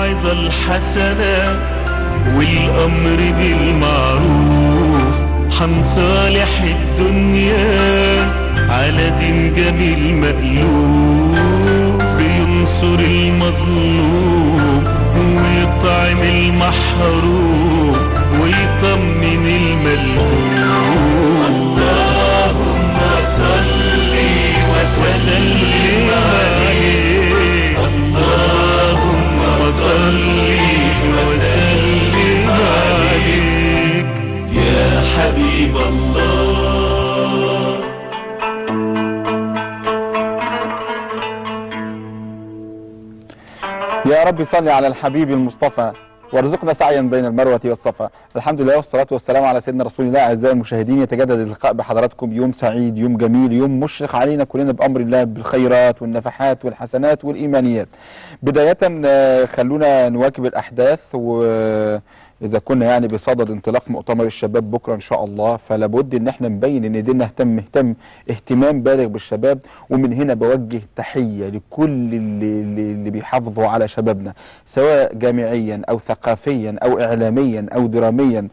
الموعظة الحسنة والأمر بالمعروف حنصالح الدنيا على دين جميل مألوف ينصر المظلوم ويطعم المحروم ويطمن الملهوم اللهم صل وسلم عليه اللهم صل وسلم عليك يا حبيب الله يا رب صل على الحبيب المصطفى وارزقنا سعيا بين المروة والصفا الحمد لله والصلاة والسلام على سيدنا رسول الله أعزائي المشاهدين يتجدد اللقاء بحضراتكم يوم سعيد يوم جميل يوم مشرق علينا كلنا بأمر الله بالخيرات والنفحات والحسنات والإيمانيات بداية آه، خلونا نواكب الأحداث وإذا كنا يعني بصدد انطلاق مؤتمر الشباب بكرة إن شاء الله فلابد إن احنا نبين إن ديننا اهتم اهتم اهتمام بالغ بالشباب ومن هنا بوجه تحية لكل اللي, اللي اللي بيحافظوا على شبابنا سواء جامعيا أو ثقافيا أو إعلاميا أو دراميا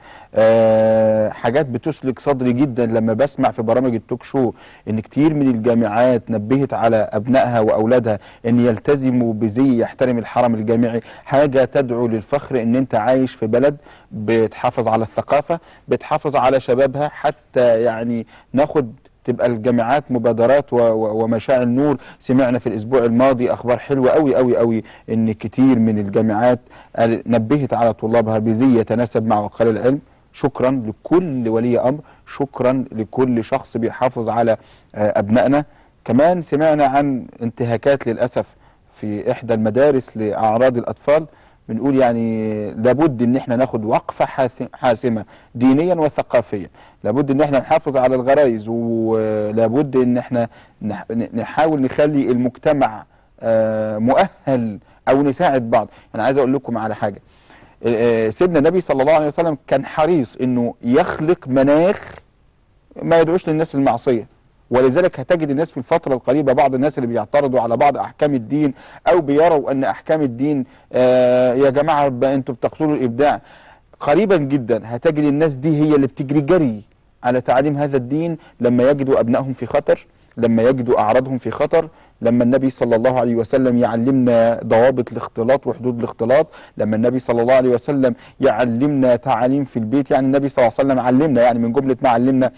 آه حاجات بتسلك صدري جدا لما بسمع في برامج التوك شو ان كتير من الجامعات نبهت على ابنائها واولادها ان يلتزموا بزي يحترم الحرم الجامعي حاجه تدعو للفخر ان انت عايش في بلد بتحافظ على الثقافه بتحافظ على شبابها حتى يعني ناخد تبقى الجامعات مبادرات و- و- ومشاعل نور سمعنا في الاسبوع الماضي اخبار حلوه قوي قوي قوي ان كتير من الجامعات قال- نبهت على طلابها بزي يتناسب مع وقار العلم شكرا لكل ولي امر شكرا لكل شخص بيحافظ على آه، ابنائنا كمان سمعنا عن انتهاكات للاسف في احدى المدارس لاعراض الاطفال بنقول يعني لابد ان احنا ناخد وقفه حاس- حاسمه دينيا وثقافيا لابد ان احنا نحافظ على الغرائز ولابد ان احنا نح- نحاول نخلي المجتمع آه، مؤهل او نساعد بعض انا عايز اقول لكم على حاجه آه، سيدنا النبي صلى الله عليه وسلم كان حريص انه يخلق مناخ ما يدعوش للناس للمعصيه ولذلك هتجد الناس في الفترة القريبة بعض الناس اللي بيعترضوا على بعض أحكام الدين أو بيروا أن أحكام الدين آه يا جماعة بقى أنتوا بتقتلوا الإبداع قريبا جدا هتجد الناس دي هي اللي بتجري جري على تعليم هذا الدين لما يجدوا أبنائهم في خطر لما يجدوا أعراضهم في خطر لما النبي صلى الله عليه وسلم يعلمنا ضوابط الاختلاط وحدود الاختلاط لما النبي صلى الله عليه وسلم يعلمنا تعاليم في البيت يعني النبي صلى الله عليه وسلم علمنا يعني من جملة ما علمنا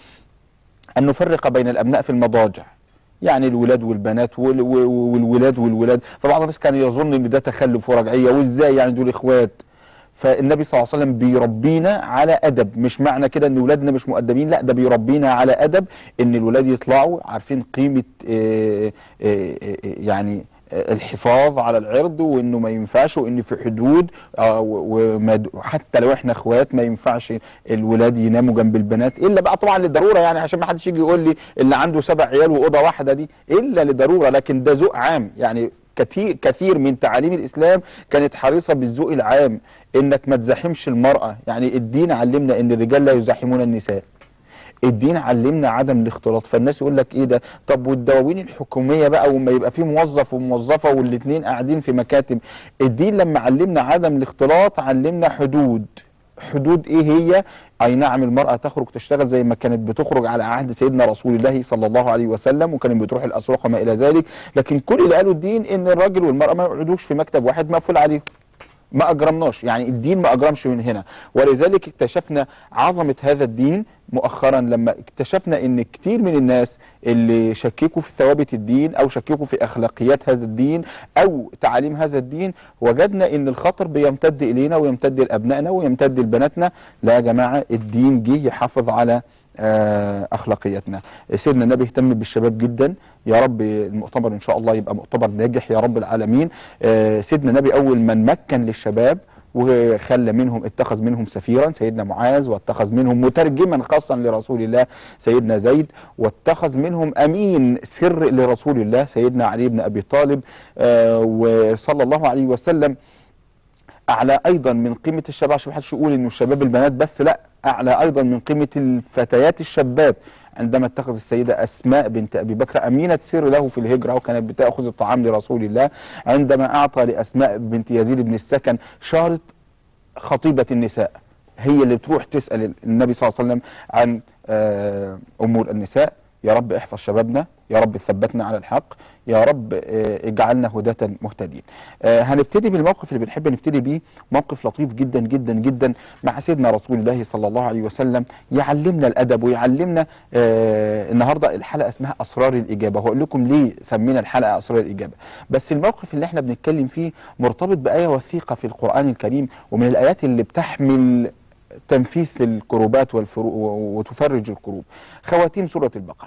أن نفرق بين الأبناء في المضاجع يعني الولاد والبنات وال- وال- والولاد والولاد فبعض الناس كان يظن ان ده تخلف ورجعيه وازاي يعني دول اخوات فالنبي صلى الله عليه وسلم بيربينا على ادب مش معنى كده ان ولادنا مش مؤدبين لا ده بيربينا على ادب ان الولاد يطلعوا عارفين قيمه آه، آه، آه، يعني آه، الحفاظ على العرض وانه ما ينفعش وان في حدود آه، و- وما د- وحتى لو احنا اخوات ما ينفعش الولاد يناموا جنب البنات الا بقى طبعا للضروره يعني عشان ما حدش يجي يقول لي اللي عنده سبع عيال واوضه واحده دي الا لضروره لكن ده ذوق عام يعني كتير كثير من تعاليم الاسلام كانت حريصه بالذوق العام انك ما تزاحمش المراه يعني الدين علمنا ان الرجال لا يزاحمون النساء الدين علمنا عدم الاختلاط فالناس يقول لك ايه ده طب والدواوين الحكوميه بقى وما يبقى في موظف وموظفه والاثنين قاعدين في مكاتب الدين لما علمنا عدم الاختلاط علمنا حدود حدود ايه هي اي نعم المراه تخرج تشتغل زي ما كانت بتخرج على عهد سيدنا رسول الله صلى الله عليه وسلم وكانت بتروح الاسواق وما الى ذلك لكن كل اللي قالوا الدين ان الراجل والمراه ما يقعدوش في مكتب واحد مقفول عليهم ما اجرمناش يعني الدين ما اجرمش من هنا ولذلك اكتشفنا عظمه هذا الدين مؤخرا لما اكتشفنا ان كتير من الناس اللي شككوا في ثوابت الدين او شككوا في اخلاقيات هذا الدين او تعاليم هذا الدين وجدنا ان الخطر بيمتد الينا ويمتد لابنائنا ويمتد لبناتنا لا يا جماعه الدين جه يحافظ على آه، اخلاقياتنا سيدنا النبي اهتم بالشباب جدا يا رب المؤتمر ان شاء الله يبقى مؤتمر ناجح يا رب العالمين آه، سيدنا النبي اول من مكن للشباب وخلى منهم اتخذ منهم سفيرا سيدنا معاذ واتخذ منهم مترجما خاصا لرسول الله سيدنا زيد واتخذ منهم امين سر لرسول الله سيدنا علي بن ابي طالب آه، وصلى الله عليه وسلم اعلى ايضا من قيمه الشباب عشان محدش يقول انه الشباب البنات بس لا اعلى ايضا من قيمه الفتيات الشابات عندما اتخذ السيده اسماء بنت ابي بكر امينه سر له في الهجره وكانت بتاخذ الطعام لرسول الله عندما اعطى لاسماء بنت يزيد بن السكن شارة خطيبه النساء هي اللي تروح تسال النبي صلى الله عليه وسلم عن آه، امور النساء يا رب احفظ شبابنا يا رب ثبتنا على الحق يا رب آه، اجعلنا هداة مهتدين آه، هنبتدي بالموقف اللي بنحب نبتدي بيه موقف لطيف جدا جدا جدا مع سيدنا رسول الله صلى الله عليه وسلم يعلمنا الادب ويعلمنا آه، النهارده الحلقه اسمها اسرار الاجابه وهقول لكم ليه سمينا الحلقه اسرار الاجابه بس الموقف اللي احنا بنتكلم فيه مرتبط بايه وثيقه في القران الكريم ومن الايات اللي بتحمل تنفيذ الكروبات والفرو وتفرج الكروب خواتيم سورة البقرة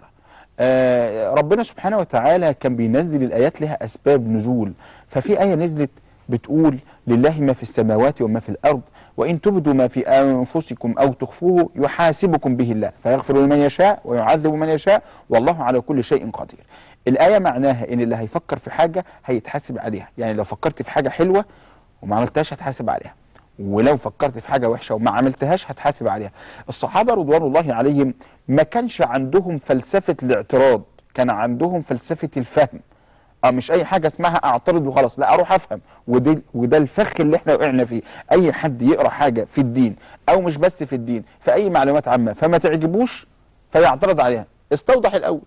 آه ربنا سبحانه وتعالى كان بينزل الآيات لها أسباب نزول ففي آية نزلت بتقول لله ما في السماوات وما في الأرض وإن تبدوا ما في أنفسكم أو تخفوه يحاسبكم به الله فيغفر لمن يشاء ويعذب من يشاء والله على كل شيء قدير الآية معناها إن اللي هيفكر في حاجة هيتحاسب عليها يعني لو فكرت في حاجة حلوة وما عملتهاش هتحاسب عليها ولو فكرت في حاجة وحشة وما عملتهاش هتحاسب عليها الصحابة رضوان الله عليهم ما كانش عندهم فلسفة الاعتراض كان عندهم فلسفة الفهم اه مش اي حاجه اسمها اعترض وخلاص لا اروح افهم وده وده الفخ اللي احنا وقعنا فيه اي حد يقرا حاجه في الدين او مش بس في الدين في اي معلومات عامه فما تعجبوش فيعترض عليها استوضح الاول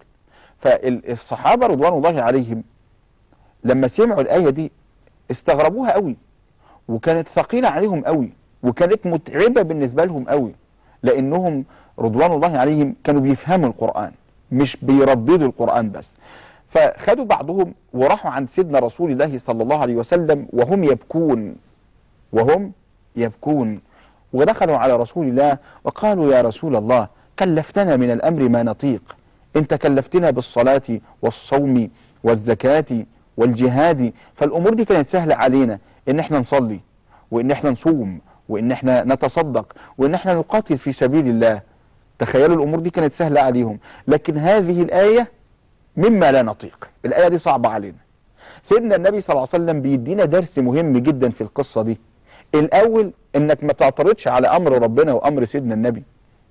فالصحابه رضوان الله عليهم لما سمعوا الايه دي استغربوها قوي وكانت ثقيلة عليهم قوي وكانت متعبة بالنسبة لهم قوي لأنهم رضوان الله عليهم كانوا بيفهموا القرآن مش بيرددوا القرآن بس فخدوا بعضهم وراحوا عند سيدنا رسول الله صلى الله عليه وسلم وهم يبكون وهم يبكون ودخلوا على رسول الله وقالوا يا رسول الله كلفتنا من الأمر ما نطيق انت كلفتنا بالصلاة والصوم والزكاة والجهاد فالأمور دي كانت سهلة علينا ان احنا نصلي وان احنا نصوم وان احنا نتصدق وان احنا نقاتل في سبيل الله تخيلوا الامور دي كانت سهله عليهم لكن هذه الايه مما لا نطيق الايه دي صعبه علينا سيدنا النبي صلى الله عليه وسلم بيدينا درس مهم جدا في القصه دي الاول انك ما تعترضش على امر ربنا وامر سيدنا النبي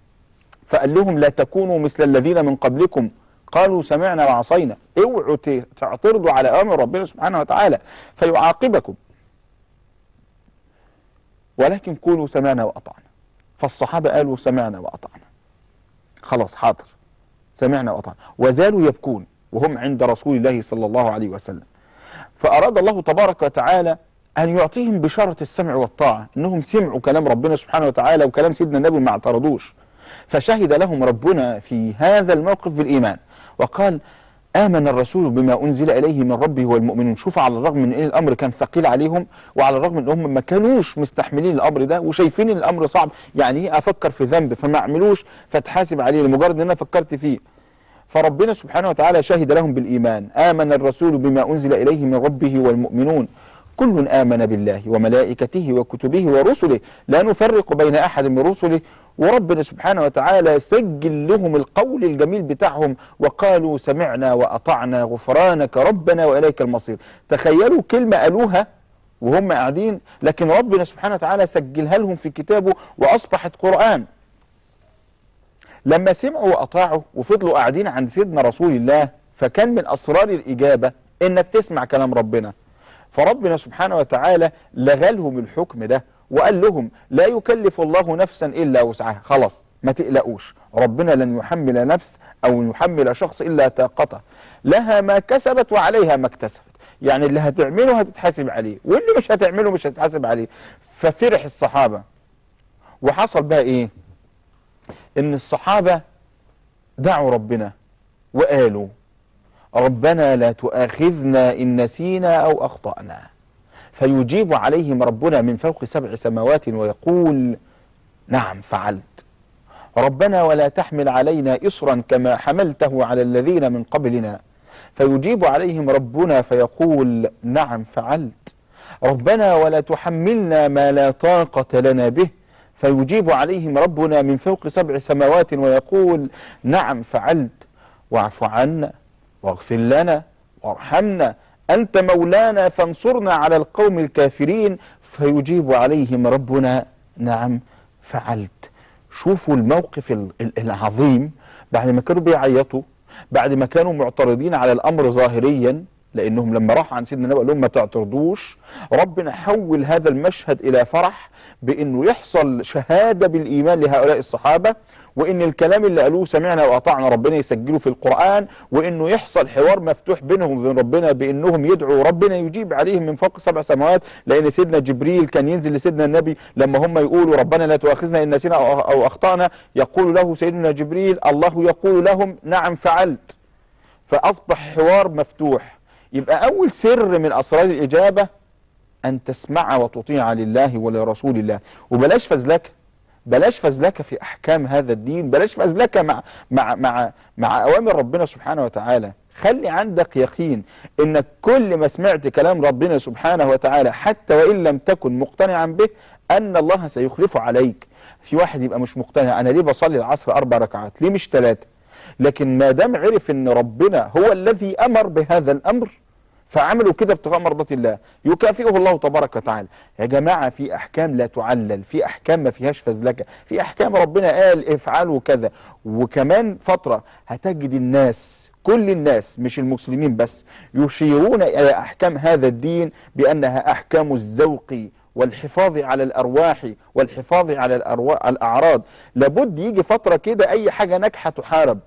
فقال لهم لا تكونوا مثل الذين من قبلكم قالوا سمعنا وعصينا اوعوا ت- تعترضوا على امر ربنا سبحانه وتعالى فيعاقبكم ولكن قولوا سمعنا واطعنا فالصحابه قالوا سمعنا واطعنا خلاص حاضر سمعنا واطعنا وزالوا يبكون وهم عند رسول الله صلى الله عليه وسلم فاراد الله تبارك وتعالى ان يعطيهم بشاره السمع والطاعه انهم سمعوا كلام ربنا سبحانه وتعالى وكلام سيدنا النبي ما اعترضوش فشهد لهم ربنا في هذا الموقف بالايمان وقال آمن الرسول بما أنزل إليه من ربه والمؤمنون شوف على الرغم من أن الأمر كان ثقيل عليهم وعلى الرغم من أنهم ما كانوش مستحملين الأمر ده وشايفين إن الأمر صعب يعني إيه أفكر في ذنب فما أعملوش فتحاسب عليه لمجرد أن أنا فكرت فيه فربنا سبحانه وتعالى شهد لهم بالإيمان آمن الرسول بما أنزل إليه من ربه والمؤمنون كل آمن بالله وملائكته وكتبه ورسله لا نفرق بين أحد من رسله وربنا سبحانه وتعالى سجل لهم القول الجميل بتاعهم وقالوا سمعنا وأطعنا غفرانك ربنا وإليك المصير تخيلوا كلمة قالوها وهم قاعدين لكن ربنا سبحانه وتعالى سجلها لهم في كتابه وأصبحت قرآن لما سمعوا وأطاعوا وفضلوا قاعدين عند سيدنا رسول الله فكان من أسرار الإجابة إنك تسمع كلام ربنا فربنا سبحانه وتعالى لغى لهم الحكم ده وقال لهم لا يكلف الله نفسا إلا وسعها خلاص ما تقلقوش ربنا لن يحمل نفس أو يحمل شخص إلا طاقته لها ما كسبت وعليها ما اكتسبت يعني اللي هتعمله هتتحاسب عليه واللي مش هتعمله مش هتتحاسب عليه ففرح الصحابة وحصل بقى ايه ان الصحابة دعوا ربنا وقالوا ربنا لا تؤاخذنا إن نسينا أو أخطأنا فيجيب عليهم ربنا من فوق سبع سماوات ويقول نعم فعلت ربنا ولا تحمل علينا إصرا كما حملته على الذين من قبلنا فيجيب عليهم ربنا فيقول نعم فعلت ربنا ولا تحملنا ما لا طاقة لنا به فيجيب عليهم ربنا من فوق سبع سماوات ويقول نعم فعلت واعف عنا واغفر لنا وارحمنا أنت مولانا فانصرنا على القوم الكافرين فيجيب عليهم ربنا نعم فعلت شوفوا الموقف ال- ال- العظيم بعد ما كانوا بيعيطوا بعد ما كانوا معترضين على الأمر ظاهريا لأنهم لما راح عن سيدنا النبي قال لهم ما تعترضوش ربنا حول هذا المشهد إلى فرح بأنه يحصل شهادة بالإيمان لهؤلاء الصحابة وان الكلام اللي قالوه سمعنا واطعنا ربنا يسجله في القران وانه يحصل حوار مفتوح بينهم وبين ربنا بانهم يدعوا ربنا يجيب عليهم من فوق سبع سماوات لان سيدنا جبريل كان ينزل لسيدنا النبي لما هم يقولوا ربنا لا تؤاخذنا ان نسينا او أو اخطانا يقول له سيدنا جبريل الله يقول لهم نعم فعلت فاصبح حوار مفتوح يبقى اول سر من اسرار الاجابه ان تسمع وتطيع لله ولرسول الله وبلاش فزلكه بلاش فزلكه في احكام هذا الدين بلاش فزلكه مع مع مع مع اوامر ربنا سبحانه وتعالى خلي عندك يقين انك كل ما سمعت كلام ربنا سبحانه وتعالى حتى وان لم تكن مقتنعا به ان الله سيخلفه عليك في واحد يبقى مش مقتنع انا ليه بصلي العصر اربع ركعات ليه مش ثلاثه لكن ما دام عرف ان ربنا هو الذي امر بهذا الامر فعملوا كده ابتغاء مرضات الله يكافئه الله تبارك وتعالى يا جماعة في أحكام لا تعلل في أحكام ما فيهاش فزلكة في أحكام ربنا قال افعلوا كذا وكمان فترة هتجد الناس كل الناس مش المسلمين بس يشيرون إلى أحكام هذا الدين بأنها أحكام الذوق والحفاظ على الأرواح والحفاظ على الأرواح الأعراض لابد يجي فترة كده أي حاجة ناجحة تحارب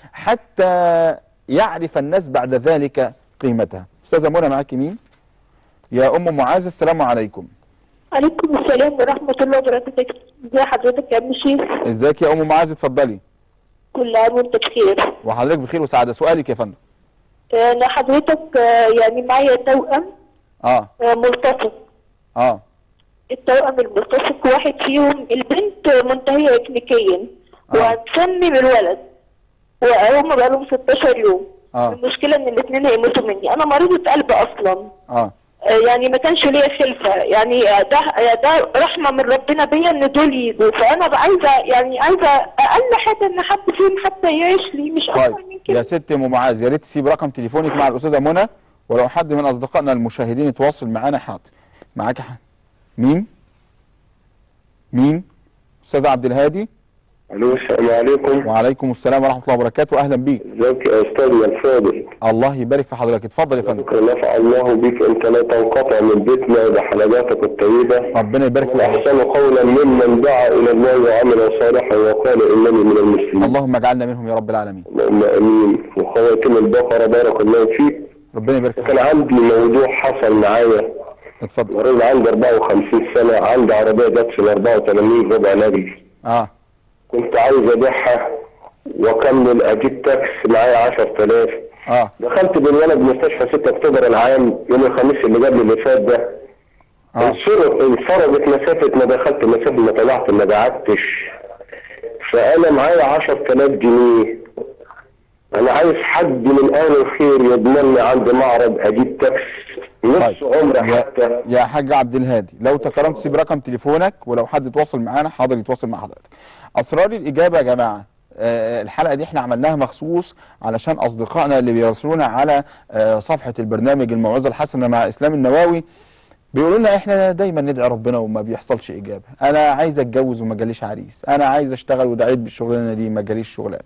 حتى يعرف الناس بعد ذلك قيمتها أستاذة منى معاكي مين؟ يا أم معاذ السلام عليكم عليكم السلام ورحمة الله وبركاته ازي حضرتك يا ابن شيخ ازيك يا أم معاذ اتفضلي كل عام وانت بخير وحضرتك بخير وسعادة سؤالك يا فندم انا حضرتك آه، يعني معايا توأم اه آه، ملتصق اه التوأم الملتصق واحد فيهم البنت منتهية اكلينيكيا آه. وهتسمم الولد وهم بقالهم 16 يوم آه. المشكلة ان الاثنين هيموتوا مني انا مريضة قلب اصلا اه آه، يعني ما كانش ليا خلفة يعني آه، ده آه، ده رحمة من ربنا بيا ان دول يجوا فانا بقى عايزة يعني عايزة اقل حاجة ان حد فيهم حتى يعيش لي مش طيب اكتر من كده يا ست ام معاذ يا ريت تسيب رقم تليفونك مع الأستاذة منى ولو حد من أصدقائنا المشاهدين يتواصل معانا حاضر معاك حد مين؟ مين؟ أستاذ عبد الهادي الو السلام عليكم وعليكم السلام ورحمة الله وبركاته أهلا بيك ازيك يا استاذنا الفاضل الله يبارك في حضرتك اتفضل يا فندم شكرا نفع الله بك انت لا تنقطع من بيتنا بحلقاتك الطيبه ربنا يبارك ومن فيك احسن قولا ممن دعا الى الله وعمل صالحا وقال انني من المسلمين اللهم اجعلنا منهم يا رب العالمين اللهم امين وخواتم البقره بارك الله فيك ربنا يبارك كان فيك عندي موضوع حصل معايا اتفضل مريض عندي 54 سنه عندي عربيه جت في ال 84 ربع نجل اه كنت عايز ابيعها واكمل اجيب تاكس معايا 10000 اه دخلت بالولد مستشفى 6 اكتوبر العام يوم الخميس اللي قبل اللي فات ده اه انفرد انفرضت مسافة ما دخلت مسافة ما طلعت ما قعدتش فأنا معايا 10000 جنيه أنا عايز حد من أهل الخير يضمن لي عند معرض أجيب تاكس نص طيب عمر يا, حتى يا حاج عبد الهادي لو تكرمت سيب رقم تليفونك ولو حد يتواصل معانا حاضر يتواصل مع حضرتك اسرار الاجابه يا جماعه آه، الحلقه دي احنا عملناها مخصوص علشان اصدقائنا اللي بيراسلونا على آه، صفحه البرنامج الموعظه الحسنه مع اسلام النواوي بيقولوا لنا احنا دايما ندعي ربنا وما بيحصلش اجابه انا عايز اتجوز وما جاليش عريس انا عايز اشتغل ودعيت بالشغلانه دي ما جاليش شغلانه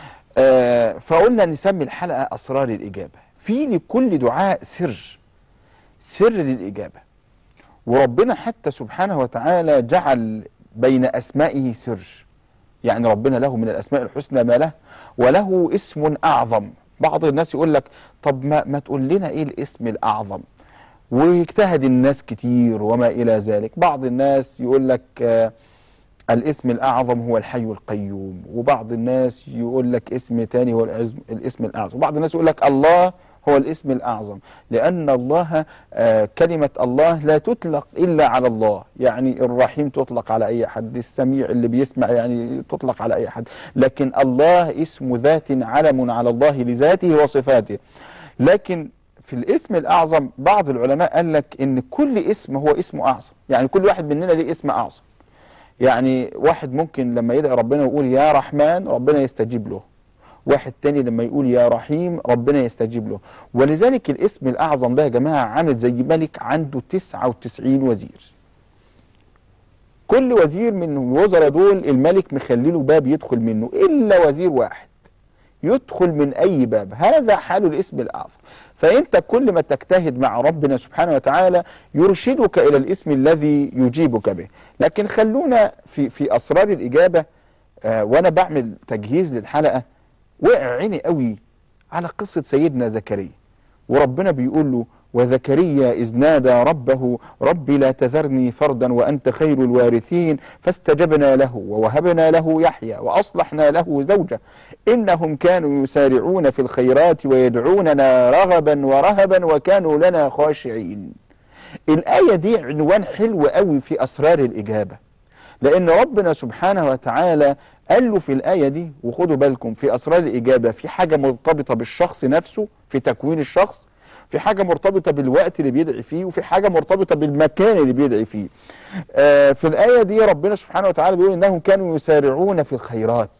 آه، فقلنا نسمي الحلقه اسرار الاجابه في لكل دعاء سر سر للإجابة وربنا حتى سبحانه وتعالى جعل بين أسمائه سر يعني ربنا له من الأسماء الحسنى ما له وله اسم أعظم بعض الناس يقول لك طب ما, ما تقول لنا إيه الاسم الأعظم ويجتهد الناس كتير وما إلى ذلك بعض الناس يقول لك آه الاسم الأعظم هو الحي القيوم وبعض الناس يقول لك اسم تاني هو الاسم, الاسم الأعظم وبعض الناس يقول لك الله هو الاسم الأعظم لأن الله آه كلمة الله لا تطلق إلا على الله يعني الرحيم تطلق على أي حد السميع اللي بيسمع يعني تطلق على أي حد لكن الله اسم ذات علم على الله لذاته وصفاته لكن في الاسم الأعظم بعض العلماء قال لك إن كل اسم هو اسم أعظم يعني كل واحد مننا ليه اسم أعظم يعني واحد ممكن لما يدعي ربنا ويقول يا رحمن ربنا يستجيب له واحد تاني لما يقول يا رحيم ربنا يستجيب له ولذلك الاسم الأعظم ده يا جماعة عامل زي ملك عنده 99 وزير كل وزير من الوزراء دول الملك مخليله باب يدخل منه إلا وزير واحد يدخل من أي باب هذا حال الاسم الأعظم فأنت كل ما تجتهد مع ربنا سبحانه وتعالى يرشدك إلى الاسم الذي يجيبك به لكن خلونا في, في أسرار الإجابة آه وأنا بعمل تجهيز للحلقة وقع عيني قوي على قصة سيدنا زكريا وربنا بيقول له وزكريا إذ نادى ربه رب لا تذرني فردا وأنت خير الوارثين فاستجبنا له ووهبنا له يحيى وأصلحنا له زوجه إنهم كانوا يسارعون في الخيرات ويدعوننا رغبا ورهبا وكانوا لنا خاشعين الآية دي عنوان حلو قوي في أسرار الإجابة لأن ربنا سبحانه وتعالى قال له في الآية دي وخدوا بالكم في أسرار الإجابة في حاجة مرتبطة بالشخص نفسه في تكوين الشخص في حاجة مرتبطة بالوقت اللي بيدعي فيه وفي حاجة مرتبطة بالمكان اللي بيدعي فيه آه في الآية دي ربنا سبحانه وتعالى بيقول إنهم كانوا يسارعون في الخيرات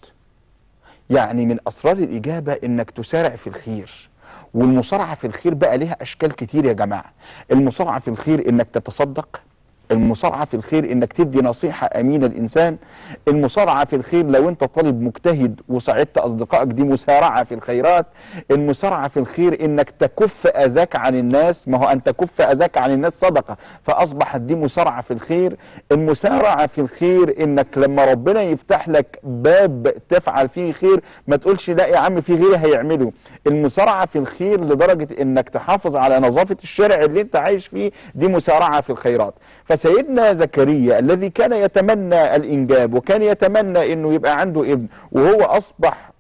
يعني من أسرار الإجابة إنك تسارع في الخير والمسارعة في الخير بقى لها أشكال كتير يا جماعة المسارعة في الخير إنك تتصدق المسارعة في الخير انك تدي نصيحة امينة الانسان المسارعة في الخير لو انت طالب مجتهد وساعدت اصدقائك دي مسارعة في الخيرات المسارعة في الخير انك تكف اذاك عن الناس ما هو ان تكف اذاك عن الناس صدقة فاصبحت دي مسارعة في الخير المسارعة في الخير انك لما ربنا يفتح لك باب تفعل فيه خير ما تقولش لا يا عم في غيري هيعمله المسارعة في الخير لدرجة انك تحافظ على نظافة الشارع اللي انت عايش فيه دي مسارعة في الخيرات فسيدنا زكريا الذي كان يتمنى الإنجاب وكان يتمنى أنه يبقى عنده ابن وهو أصبح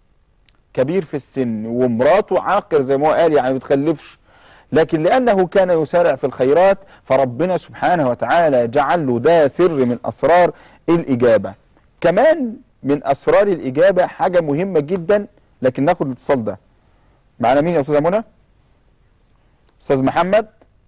كبير في السن ومراته عاقر زي ما هو قال يعني ما بتخلفش لكن لأنه كان يسارع في الخيرات فربنا سبحانه وتعالى جعل له ده سر من أسرار الإجابة كمان من أسرار الإجابة حاجة مهمة جدا لكن ناخد الاتصال ده معنا مين يا أستاذة منى؟ أستاذ محمد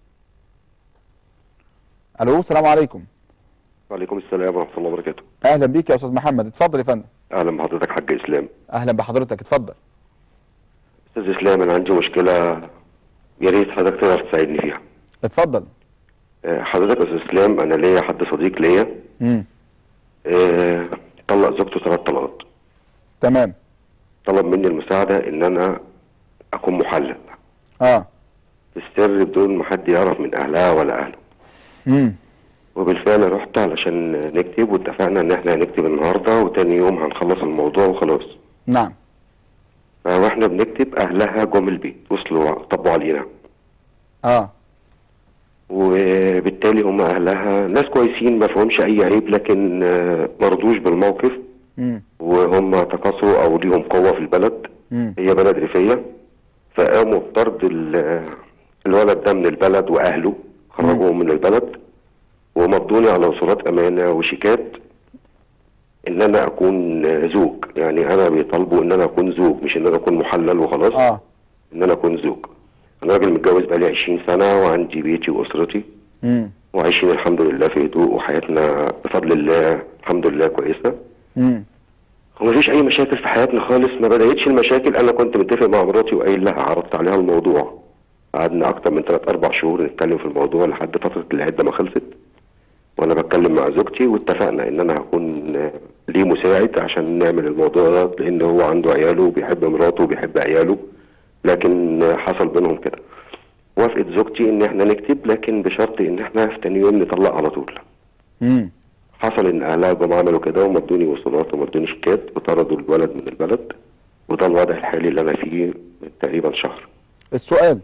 الو السلام عليكم وعليكم السلام ورحمة الله وبركاته اهلا بيك يا استاذ محمد اتفضل يا فندم أهلا بحضرتك حاج إسلام اهلا بحضرتك اتفضل أستاذ إسلام أنا عندي مشكلة يا ريت حضرتك تقدر تساعدني فيها اتفضل آه، حضرتك يا أستاذ إسلام أنا ليا حد صديق ليا امم آه، طلق زوجته ثلاث طلقات تمام طلب مني المساعدة إن أنا أكون محلل اه في السر بدون ما حد يعرف من أهلها ولا أهله امم وبالفعل رحت علشان نكتب واتفقنا إن إحنا هنكتب النهاردة وتاني يوم هنخلص الموضوع وخلاص نعم فواحنا بنكتب أهلها جم البيت وصلوا طبوا علينا اه وبالتالي هم اهلها ناس كويسين ما فيهمش اي عيب لكن آه، ما رضوش بالموقف امم وهم تكاثروا او ليهم قوه في البلد امم هي بلد ريفيه فقاموا بطرد ال- الولد ده من البلد واهله خرجوهم من البلد ومضوني على وصولات امانه وشيكات ان انا اكون آه، زوج يعني انا بيطالبوا ان انا اكون زوج مش ان انا اكون محلل وخلاص اه ان انا اكون زوج انا راجل متجوز بقالي 20 سنه وعندي بيتي واسرتي امم وعايشين الحمد لله في هدوء وحياتنا بفضل الله الحمد لله كويسه امم ومفيش اي مشاكل في حياتنا خالص ما بدأتش المشاكل انا كنت متفق مع مراتي وقايل لها عرضت عليها الموضوع قعدنا اكتر من 3 4 شهور نتكلم في الموضوع لحد فتره العده ما خلصت وانا بتكلم مع زوجتي واتفقنا ان انا هكون آه، ليه مساعد عشان نعمل الموضوع ده لان هو عنده عياله وبيحب مراته وبيحب عياله لكن آه، حصل بينهم كده وافقت زوجتي ان احنا نكتب لكن بشرط ان احنا في تاني يوم نطلق على طول امم حصل ان اهلها جم عملوا كده ومدوني وصولات ومدوني شيكات وطردوا الولد من البلد وده الوضع الحالي اللي انا فيه من تقريبا شهر السؤال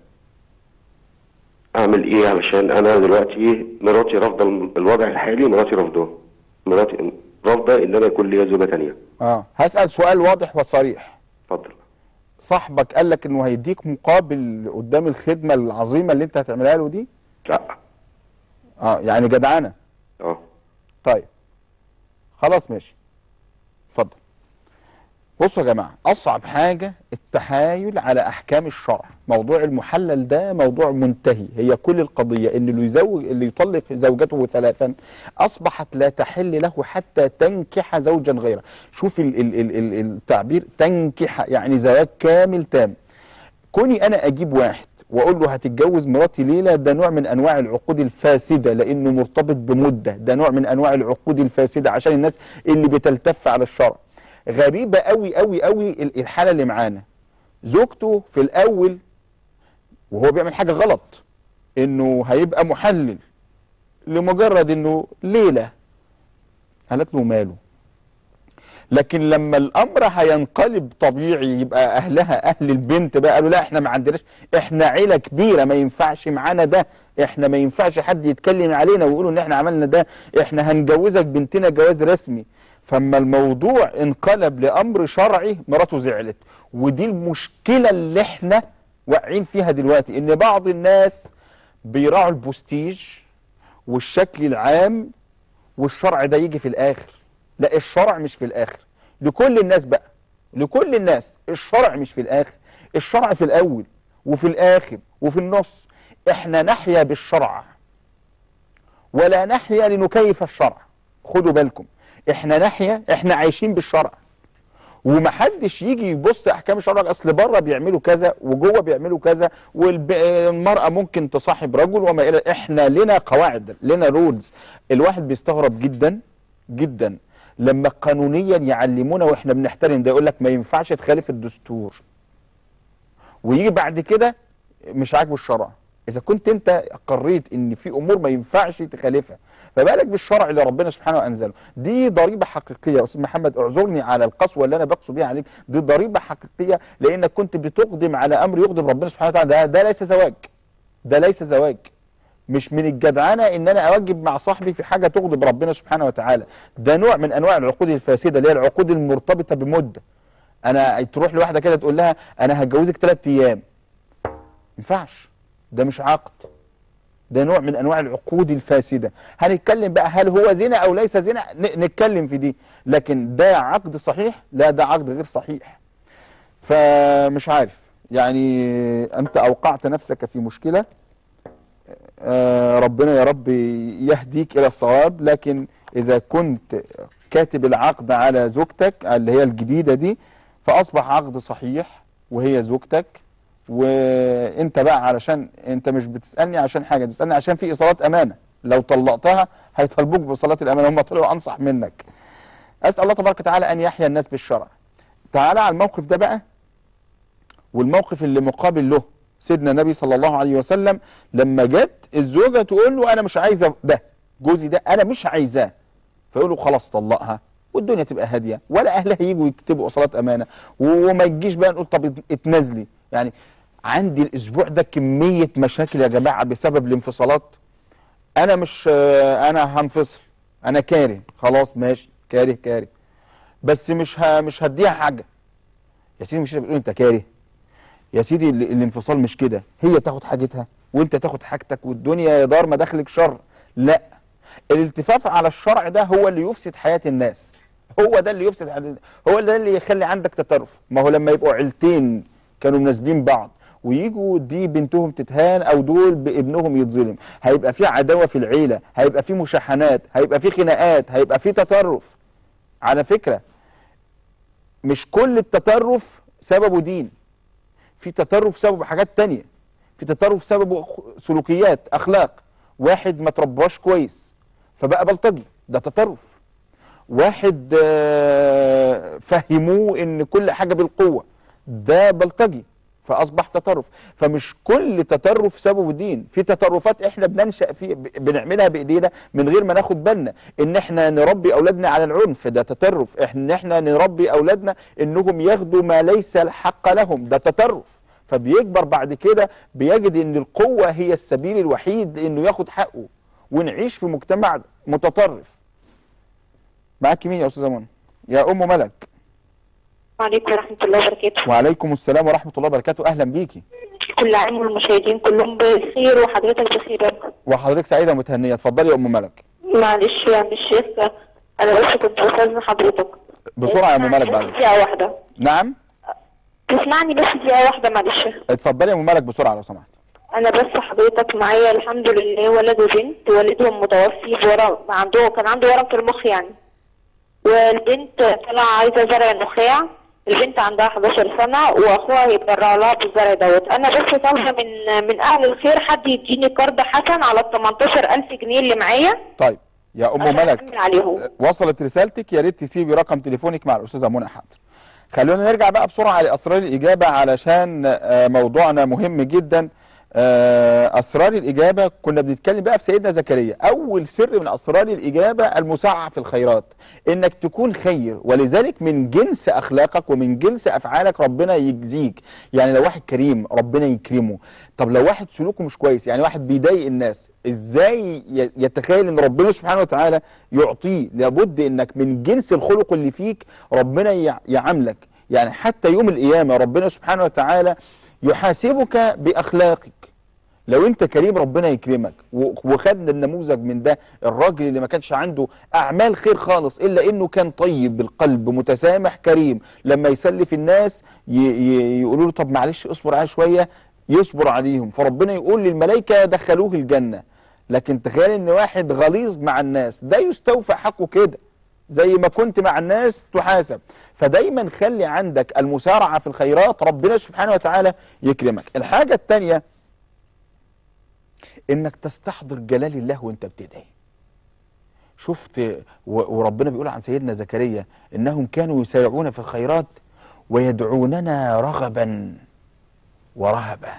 اعمل ايه علشان انا دلوقتي مراتي رافضه الم- الوضع الحالي مراتي رافضاه مراتي رافضه ان انا يكون ليا زوجه تانية اه هسأل سؤال واضح وصريح اتفضل صاحبك قال لك انه هيديك مقابل قدام الخدمة العظيمة اللي انت هتعملها له دي لا اه يعني جدعانة اه طيب خلاص ماشي اتفضل بصوا يا جماعة أصعب حاجة التحايل على أحكام الشرع موضوع المحلل ده موضوع منتهي هي كل القضية إن اللي يزوج اللي يطلق زوجته ثلاثا أصبحت لا تحل له حتى تنكح زوجا غيره شوف ال ال ال ال التعبير تنكح يعني زواج كامل تام كوني أنا أجيب واحد واقول له هتتجوز مراتي ليله ده نوع من انواع العقود الفاسده لانه مرتبط بمده ده نوع من انواع العقود الفاسده عشان الناس اللي بتلتف على الشرع غريبه قوي قوي قوي ال- الحاله اللي معانا زوجته في الاول وهو بيعمل حاجه غلط انه هيبقى محلل لمجرد انه ليله قالت له ماله لكن لما الامر هينقلب طبيعي يبقى اهلها اهل البنت بقى قالوا لا احنا ما عندناش احنا عيله كبيره ما ينفعش معانا ده احنا ما ينفعش حد يتكلم علينا ويقولوا ان احنا عملنا ده احنا هنجوزك بنتنا جواز رسمي فاما الموضوع انقلب لامر شرعي مراته زعلت ودي المشكله اللي احنا واقعين فيها دلوقتي ان بعض الناس بيراعوا البوستيج والشكل العام والشرع ده يجي في الاخر لا الشرع مش في الاخر لكل الناس بقى لكل الناس الشرع مش في الاخر الشرع في الاول وفي الاخر وفي النص احنا نحيا بالشرع ولا نحيا لنكيف الشرع خدوا بالكم احنا نحيا احنا عايشين بالشرع ومحدش يجي يبص احكام الشرع اصل بره بيعملوا كذا وجوه بيعملوا كذا والمراه ممكن تصاحب رجل وما الى احنا لنا قواعد لنا رولز الواحد بيستغرب جدا جدا لما قانونيا يعلمونا واحنا بنحترم ده يقول لك ما ينفعش تخالف الدستور ويجي بعد كده مش عاجبه الشرع اذا كنت انت قريت ان في امور ما ينفعش تخالفها فبالك بالشرع اللي ربنا سبحانه انزله دي ضريبه حقيقيه يا استاذ محمد اعذرني على القسوه اللي انا بقسو بيها عليك دي ضريبه حقيقيه لانك كنت بتقدم على امر يغضب ربنا سبحانه وتعالى ده, ده ليس زواج ده ليس زواج مش من الجدعنه ان انا اوجب مع صاحبي في حاجه تغضب ربنا سبحانه وتعالى ده نوع من انواع العقود الفاسده اللي هي العقود المرتبطه بمده انا تروح لواحده كده تقول لها انا هتجوزك ثلاث ايام ما ينفعش ده مش عقد ده نوع من انواع العقود الفاسده هنتكلم بقى هل هو زنا او ليس زنا ن- نتكلم في دي لكن ده عقد صحيح لا ده عقد غير صحيح فمش عارف يعني انت اوقعت نفسك في مشكله آه، ربنا يا رب يهديك الى الصواب لكن اذا كنت كاتب العقد على زوجتك اللي هي الجديده دي فاصبح عقد صحيح وهي زوجتك وانت بقى علشان انت مش بتسالني عشان حاجه بتسالني عشان في ايصالات امانه لو طلقتها هيطالبوك بايصالات الامانه هم طلعوا انصح منك اسال الله تبارك وتعالى ان يحيا الناس بالشرع تعالى على الموقف ده بقى والموقف اللي مقابل له سيدنا النبي صلى الله عليه وسلم لما جت الزوجه تقول له انا مش عايزه ده جوزي ده انا مش عايزاه فيقول له خلاص طلقها والدنيا تبقى هاديه ولا اهلها يجوا يكتبوا اصالات امانه وما تجيش بقى نقول طب اتنازلي يعني عندي الاسبوع ده كميه مشاكل يا جماعه بسبب الانفصالات انا مش آه، انا هنفصل انا كاره خلاص ماشي كاره كاره بس مش ه... مش هديها حاجه يا سيدي مش بتقول انت كاره يا سيدي ال- الانفصال مش كده هي تاخد حاجتها وانت تاخد حاجتك والدنيا دار ما دخلك شر لا الالتفاف على الشرع ده هو اللي يفسد حياة الناس هو ده اللي يفسد حياة- هو ده اللي يخلي عندك تطرف ما هو لما يبقوا عيلتين كانوا مناسبين بعض ويجوا دي بنتهم تتهان او دول بابنهم يتظلم هيبقى في عداوه في العيله هيبقى في مشاحنات هيبقى في خناقات هيبقى في تطرف على فكره مش كل التطرف سببه دين في تطرف سببه حاجات تانية في تطرف سببه أخ- سلوكيات اخلاق واحد ما ترباش كويس فبقى بلطجي ده تطرف واحد آه، فهموه ان كل حاجه بالقوه ده بلطجي فاصبح تطرف فمش كل تطرف سببه دين في تطرفات احنا بننشا في ب- بنعملها بايدينا من غير ما ناخد بالنا ان احنا نربي اولادنا على العنف ده تطرف ان احنا نربي اولادنا انهم ياخدوا ما ليس الحق لهم ده تطرف فبيكبر بعد كده بيجد ان القوه هي السبيل الوحيد لانه ياخد حقه ونعيش في مجتمع متطرف معاك مين يا استاذه منى يا ام ملك وعليكم ورحمة الله وبركاته وعليكم السلام ورحمه الله وبركاته اهلا بيكي كل عام والمشاهدين كلهم بخير وحضرتك بخير يا رب. وحضرتك سعيده ومتهنيه اتفضلي يا ام ملك معلش يا عم الشيخ انا بس كنت بستاذن حضرتك بسرعه يا ام ملك بعد إذنك. دقيقة واحدة نعم تسمعني بس دقيقة واحدة معلش اتفضلي يا ام مالك بسرعه لو سمحت انا بس حضرتك معايا الحمد لله ولد وبنت والدهم متوفي بورم عنده كان عنده ورم في المخ يعني والبنت طلع عايزه زرع نخاع البنت عندها 11 سنه واخوها هيتبرع لها بالزرع دوت انا بس طالبه من من اهل الخير حد يديني كارد حسن على ال 18000 جنيه اللي معايا طيب يا ام عشان ملك أكمل عليهم وصلت رسالتك يا ريت تسيبي رقم تليفونك مع الاستاذه منى حاضر خلونا نرجع بقى بسرعه لاسرار الاجابه علشان آه، موضوعنا مهم جدا آه، اسرار الاجابه كنا بنتكلم بقى في سيدنا زكريا اول سر من اسرار الاجابه المسارعه في الخيرات انك تكون خير ولذلك من جنس اخلاقك ومن جنس افعالك ربنا يجزيك يعني لو واحد كريم ربنا يكرمه طب لو واحد سلوكه مش كويس يعني واحد بيضايق الناس ازاي ي- يتخيل ان ربنا سبحانه وتعالى يعطيه لابد انك من جنس الخلق اللي فيك ربنا يع- يعاملك يعني حتى يوم القيامه ربنا سبحانه وتعالى يحاسبك باخلاقك لو انت كريم ربنا يكرمك و- وخدنا النموذج من ده الراجل اللي ما كانش عنده اعمال خير خالص الا انه كان طيب بالقلب متسامح كريم لما يسلف الناس ي- ي- يقولوا له طب معلش اصبر عليه شويه يصبر عليهم فربنا يقول للملائكه دخلوه الجنه لكن تخيل ان واحد غليظ مع الناس ده يستوفى حقه كده زي ما كنت مع الناس تحاسب فدايما خلي عندك المسارعه في الخيرات ربنا سبحانه وتعالى يكرمك الحاجه الثانيه انك تستحضر جلال الله وانت بتدعي شفت و- وربنا بيقول عن سيدنا زكريا انهم كانوا يسارعون في الخيرات ويدعوننا رغبا ورهبا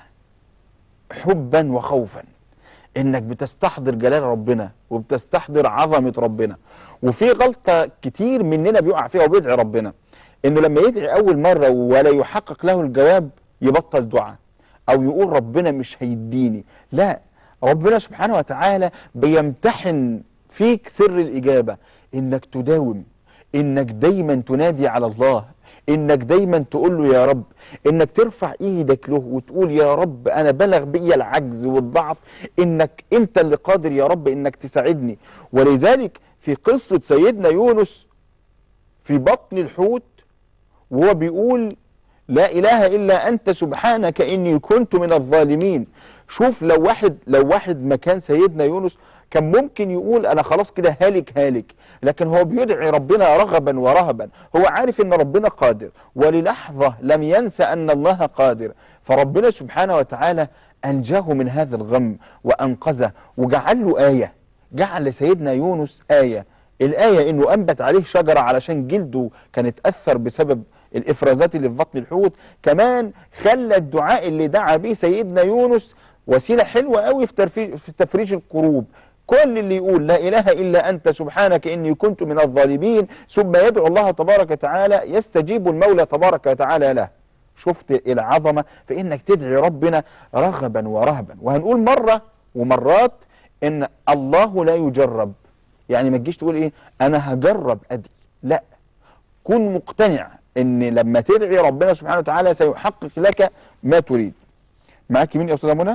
حبا وخوفا انك بتستحضر جلال ربنا وبتستحضر عظمه ربنا وفي غلطه كتير مننا بيقع فيها وبيدعي ربنا انه لما يدعي اول مره ولا يحقق له الجواب يبطل دعاء او يقول ربنا مش هيديني لا ربنا سبحانه وتعالى بيمتحن فيك سر الاجابه انك تداوم انك دايما تنادي على الله انك دايما تقول له يا رب انك ترفع ايدك له وتقول يا رب انا بلغ بي العجز والضعف انك انت اللي قادر يا رب انك تساعدني ولذلك في قصة سيدنا يونس في بطن الحوت وهو بيقول لا اله الا انت سبحانك اني كنت من الظالمين شوف لو واحد لو واحد مكان سيدنا يونس كان ممكن يقول انا خلاص كده هالك هالك لكن هو بيدعي ربنا رغبا ورهبا هو عارف ان ربنا قادر وللحظة لم ينسى ان الله قادر فربنا سبحانه وتعالى انجاه من هذا الغم وانقذه وجعل له آية جعل لسيدنا يونس آية الآية انه انبت عليه شجرة علشان جلده كان اتأثر بسبب الافرازات اللي في بطن الحوت كمان خلى الدعاء اللي دعا به سيدنا يونس وسيلة حلوة قوي في, ترفي- في تفريج الكروب كل اللي يقول لا إله إلا أنت سبحانك إني كنت من الظالمين ثم يدعو الله تبارك وتعالى يستجيب المولى تبارك وتعالى له شفت العظمة في إنك تدعي ربنا رغبا ورهبا وهنقول مرة ومرات إن الله لا يجرب يعني ما تجيش تقول إيه أنا هجرب أدعي لا كن مقتنع ان لما تدعي ربنا سبحانه وتعالى سيحقق لك ما تريد معاك مين يا استاذه منى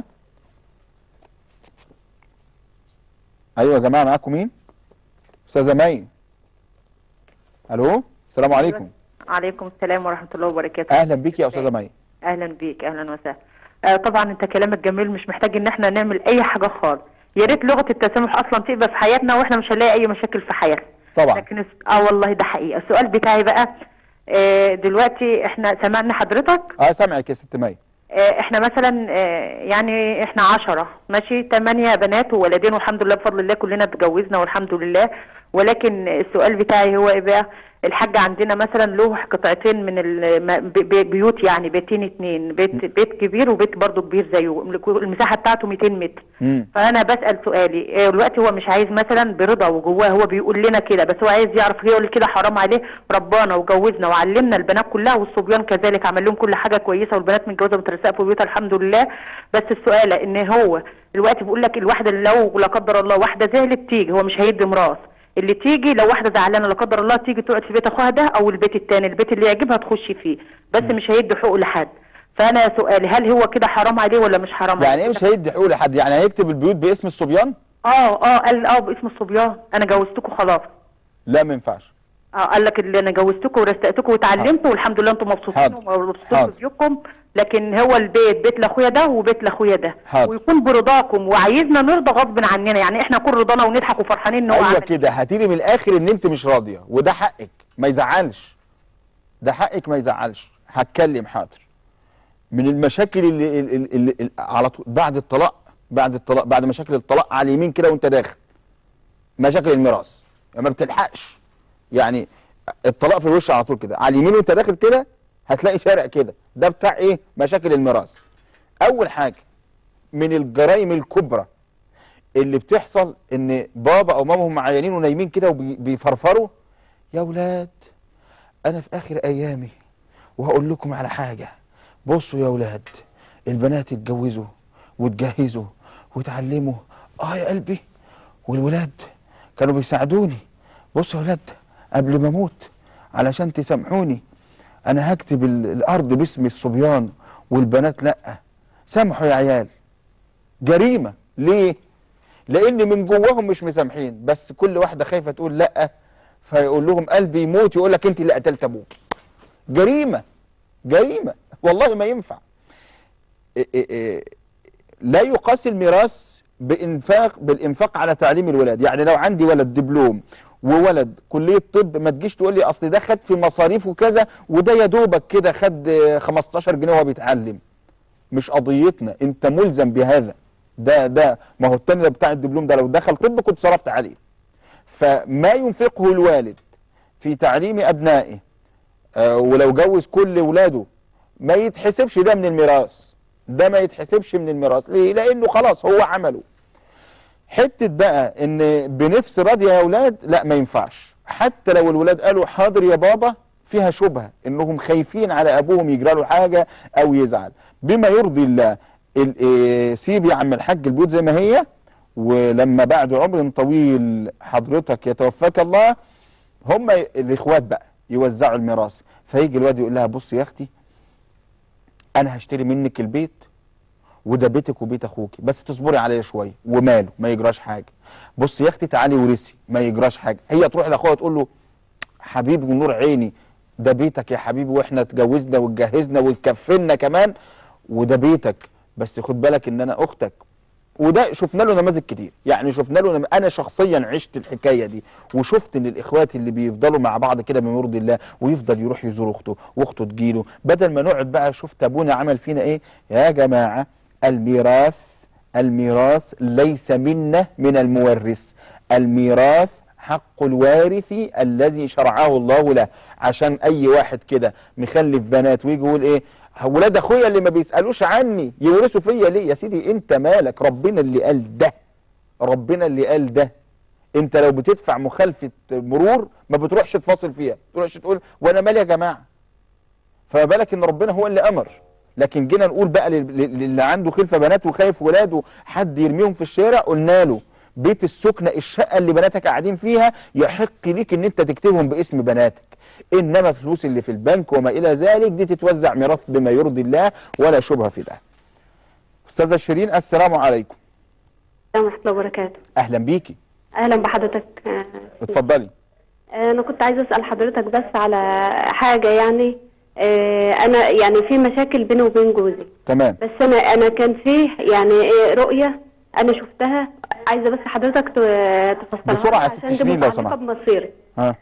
ايوه يا جماعه معاكم مين استاذه مين الو السلام عليكم عليكم السلام ورحمة الله وبركاته اهلا بيك يا استاذه مين أهلا بيك أهلا وسهلا آه طبعا أنت كلامك جميل مش محتاج إن احنا نعمل أي حاجة خالص يا ريت لغة التسامح أصلا تبقى في حياتنا وإحنا مش هنلاقي أي مشاكل في حياتنا طبعا لكن الس- اه والله ده حقيقة السؤال بتاعي بقى آه دلوقتي احنا سمعنا حضرتك اه سامعك يا ست مي آه، احنا مثلا آه، يعني احنا عشرة ماشي تمانية بنات وولدين والحمد لله بفضل الله كلنا اتجوزنا والحمد لله ولكن السؤال بتاعي هو ايه بقى الحاج عندنا مثلا له قطعتين من البيوت يعني بيتين اتنين بيت بيت كبير وبيت برضه كبير زيه المساحة بتاعته 200 متر مم. فانا بسال سؤالي آه، دلوقتي هو مش عايز مثلا برضا وجواه هو بيقول لنا كده بس هو عايز يعرف يقول كده حرام عليه ربنا وجوزنا وعلمنا البنات كلها والصبيان كذلك عمل لهم كل حاجه كويسه والبنات متجوزه مترسقه في بيوتها الحمد لله بس السؤال ان هو دلوقتي بيقول لك الواحده اللي لو لا قدر الله واحده زعلت تيجي هو مش هيدي ميراث اللي تيجي لو واحده زعلانه لا قدر الله تيجي تقعد في بيت اخوها ده او البيت التاني البيت اللي يعجبها تخش فيه بس مش هيدي حقوق لحد فانا سؤالي هل هو كده حرام عليه ولا مش حرام يعني عليه ايه مش هيدي حقوق لحد يعني هيكتب البيوت باسم الصبيان اه اه قال اه باسم الصبيان انا جوزتكم خلاص لا ما ينفعش اه قال لك اللي انا جوزتكم ورستقتكم وتعلمتوا والحمد لله انتم مبسوطين حاضر. ومبسوطين حاضر. في بيوتكم لكن هو البيت بيت لاخويا ده وبيت لاخويا ده حاضر. ويكون برضاكم وعايزنا نرضى غصب عننا يعني احنا نكون رضانا ونضحك وفرحانين ان هو ايوه عمل كده هتيجي من الاخر ان انت مش راضيه وده حقك ما يزعلش ده حقك ما يزعلش هتكلم حاضر من المشاكل اللي, اللي, اللي, اللي على طول بعد الطلاق بعد الطلاق بعد مشاكل الطلاق على اليمين كده وانت داخل مشاكل الميراث ما بتلحقش يعني الطلاق في الوش على طول كده على اليمين وانت داخل كده هتلاقي شارع كده ده بتاع ايه مشاكل الميراث اول حاجه من الجرائم الكبرى اللي بتحصل ان بابا او ماما هم عيانين ونايمين كده وبيفرفروا يا ولاد انا في اخر ايامي وهقول لكم على حاجه بصوا يا ولاد البنات اتجوزوا واتجهزوا واتعلموا اه يا قلبي والولاد كانوا بيساعدوني بصوا يا ولاد قبل ما اموت علشان تسامحوني انا هكتب ال- الارض باسم الصبيان والبنات لا سامحوا يا عيال جريمه ليه لان من جواهم مش مسامحين بس كل واحده خايفه تقول لا فيقول لهم قلبي يموت يقول لك انت اللي قتلت ابوك جريمه جريمه والله ما ينفع إيه إيه إيه لا يقاس الميراث بانفاق بالانفاق على تعليم الولاد يعني لو عندي ولد دبلوم وولد كليه طب ما تجيش تقول لي اصل ده خد في مصاريف وكذا وده يا دوبك كده خد آه، 15 جنيه وهو بيتعلم مش قضيتنا انت ملزم بهذا ده ده ما هو التاني ده بتاع الدبلوم ده لو دخل طب كنت صرفت عليه فما ينفقه الوالد في تعليم ابنائه آه، ولو جوز كل ولاده ما يتحسبش ده من الميراث ده ما يتحسبش من الميراث ليه لانه خلاص هو عمله حته بقى ان بنفس راضيه يا اولاد لا ما ينفعش حتى لو الولاد قالوا حاضر يا بابا فيها شبهه انهم خايفين على ابوهم يجرى له حاجه او يزعل بما يرضي الله ال- إيه، سيب يا عم الحاج البيوت زي ما هي ولما بعد عمر طويل حضرتك يتوفاك الله هم الاخوات بقى يوزعوا الميراث فيجي الواد يقول لها بص يا اختي انا هشتري منك البيت وده بيتك وبيت اخوكي بس تصبري عليا شويه وماله ما يجراش حاجه بص يا اختي تعالي ورثي ما يجراش حاجه هي تروح لاخوها تقول له حبيبي ونور عيني ده بيتك يا حبيبي واحنا اتجوزنا واتجهزنا واتكفلنا كمان وده بيتك بس خد بالك ان انا اختك وده شفنا له نماذج كتير يعني شفنا له نم... انا شخصيا عشت الحكايه دي وشفت ان الاخوات اللي بيفضلوا مع بعض كده بما يرضي الله ويفضل يروح يزور اخته واخته تجيله بدل ما نقعد بقى شفت ابونا عمل فينا ايه يا جماعه الميراث الميراث ليس منا من المورث الميراث حق الوارث الذي شرعه الله له عشان اي واحد كده مخلف بنات ويجي يقول ايه ولاد اخويا اللي ما بيسالوش عني يورثوا فيا ليه يا سيدي انت مالك ربنا اللي قال ده ربنا اللي قال ده انت لو بتدفع مخالفه مرور ما بتروحش تفاصل فيها ما بتروحش تقول وانا مالي يا جماعه فما بالك ان ربنا هو اللي امر لكن جينا نقول بقى لل- لل- للي عنده خلفه بنات وخايف ولاده حد يرميهم في الشارع قلنا له بيت السكنه الشقه اللي بناتك قاعدين فيها يحق ليك ان انت تكتبهم باسم بناتك انما الفلوس اللي في البنك وما الى ذلك دي تتوزع ميراث بما يرضي الله ولا شبهه في ده استاذه شيرين السلام عليكم السلام ورحمة الله وبركاته اهلا بيكي أهلا بحضرتك آه، اتفضلي أنا كنت عايزة أسأل حضرتك بس على حاجة يعني آه، أنا يعني في مشاكل بيني وبين جوزي تمام بس أنا أنا كان فيه يعني إيه رؤية أنا شفتها عايزة بس حضرتك ت- تفسرها بسرعة يا لي ست عشان دي شيرين لو متعلقة سمحت. بمصيري ها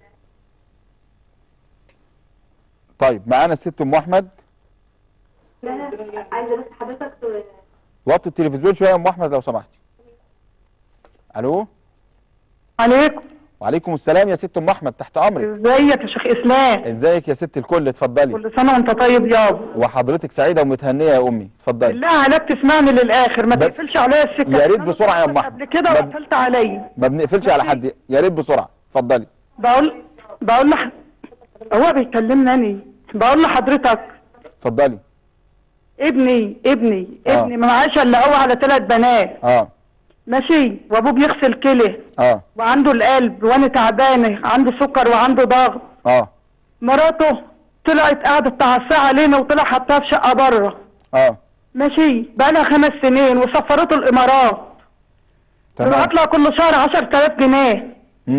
طيب معانا الست ام احمد عايزة بس حضرتك ت- وطي التلفزيون شويه يا ام احمد لو سمحتي الو عليكم وعليكم السلام يا ست ام احمد تحت امرك ازيك يا شيخ اسلام ازيك يا ست الكل اتفضلي كل سنه وانت طيب يابا وحضرتك سعيده ومتهنيه يا امي اتفضلي بالله عليك تسمعني للاخر ما بس تقفلش عليا السكه يا ريت أنا بسرعة يا سمعتك أم أحمد. قبل كده ما- وقفلت عليا ما بنقفلش على حد يا ريت بسرعه اتفضلي بقول بقول لح... هو بيكلمني أنا. بقول لحضرتك اتفضلي ابني ابني آه. ابني ما معاش الا هو على ثلاث بنات اه ماشي وابوه بيغسل كلى اه وعنده القلب وانا تعبانه عنده سكر وعنده ضغط اه مراته طلعت قعدت تعصى علينا وطلع حطها في شقه بره اه ماشي بقى لها خمس سنين وسفرته الامارات تمام ببعت لها كل شهر 10000 جنيه امم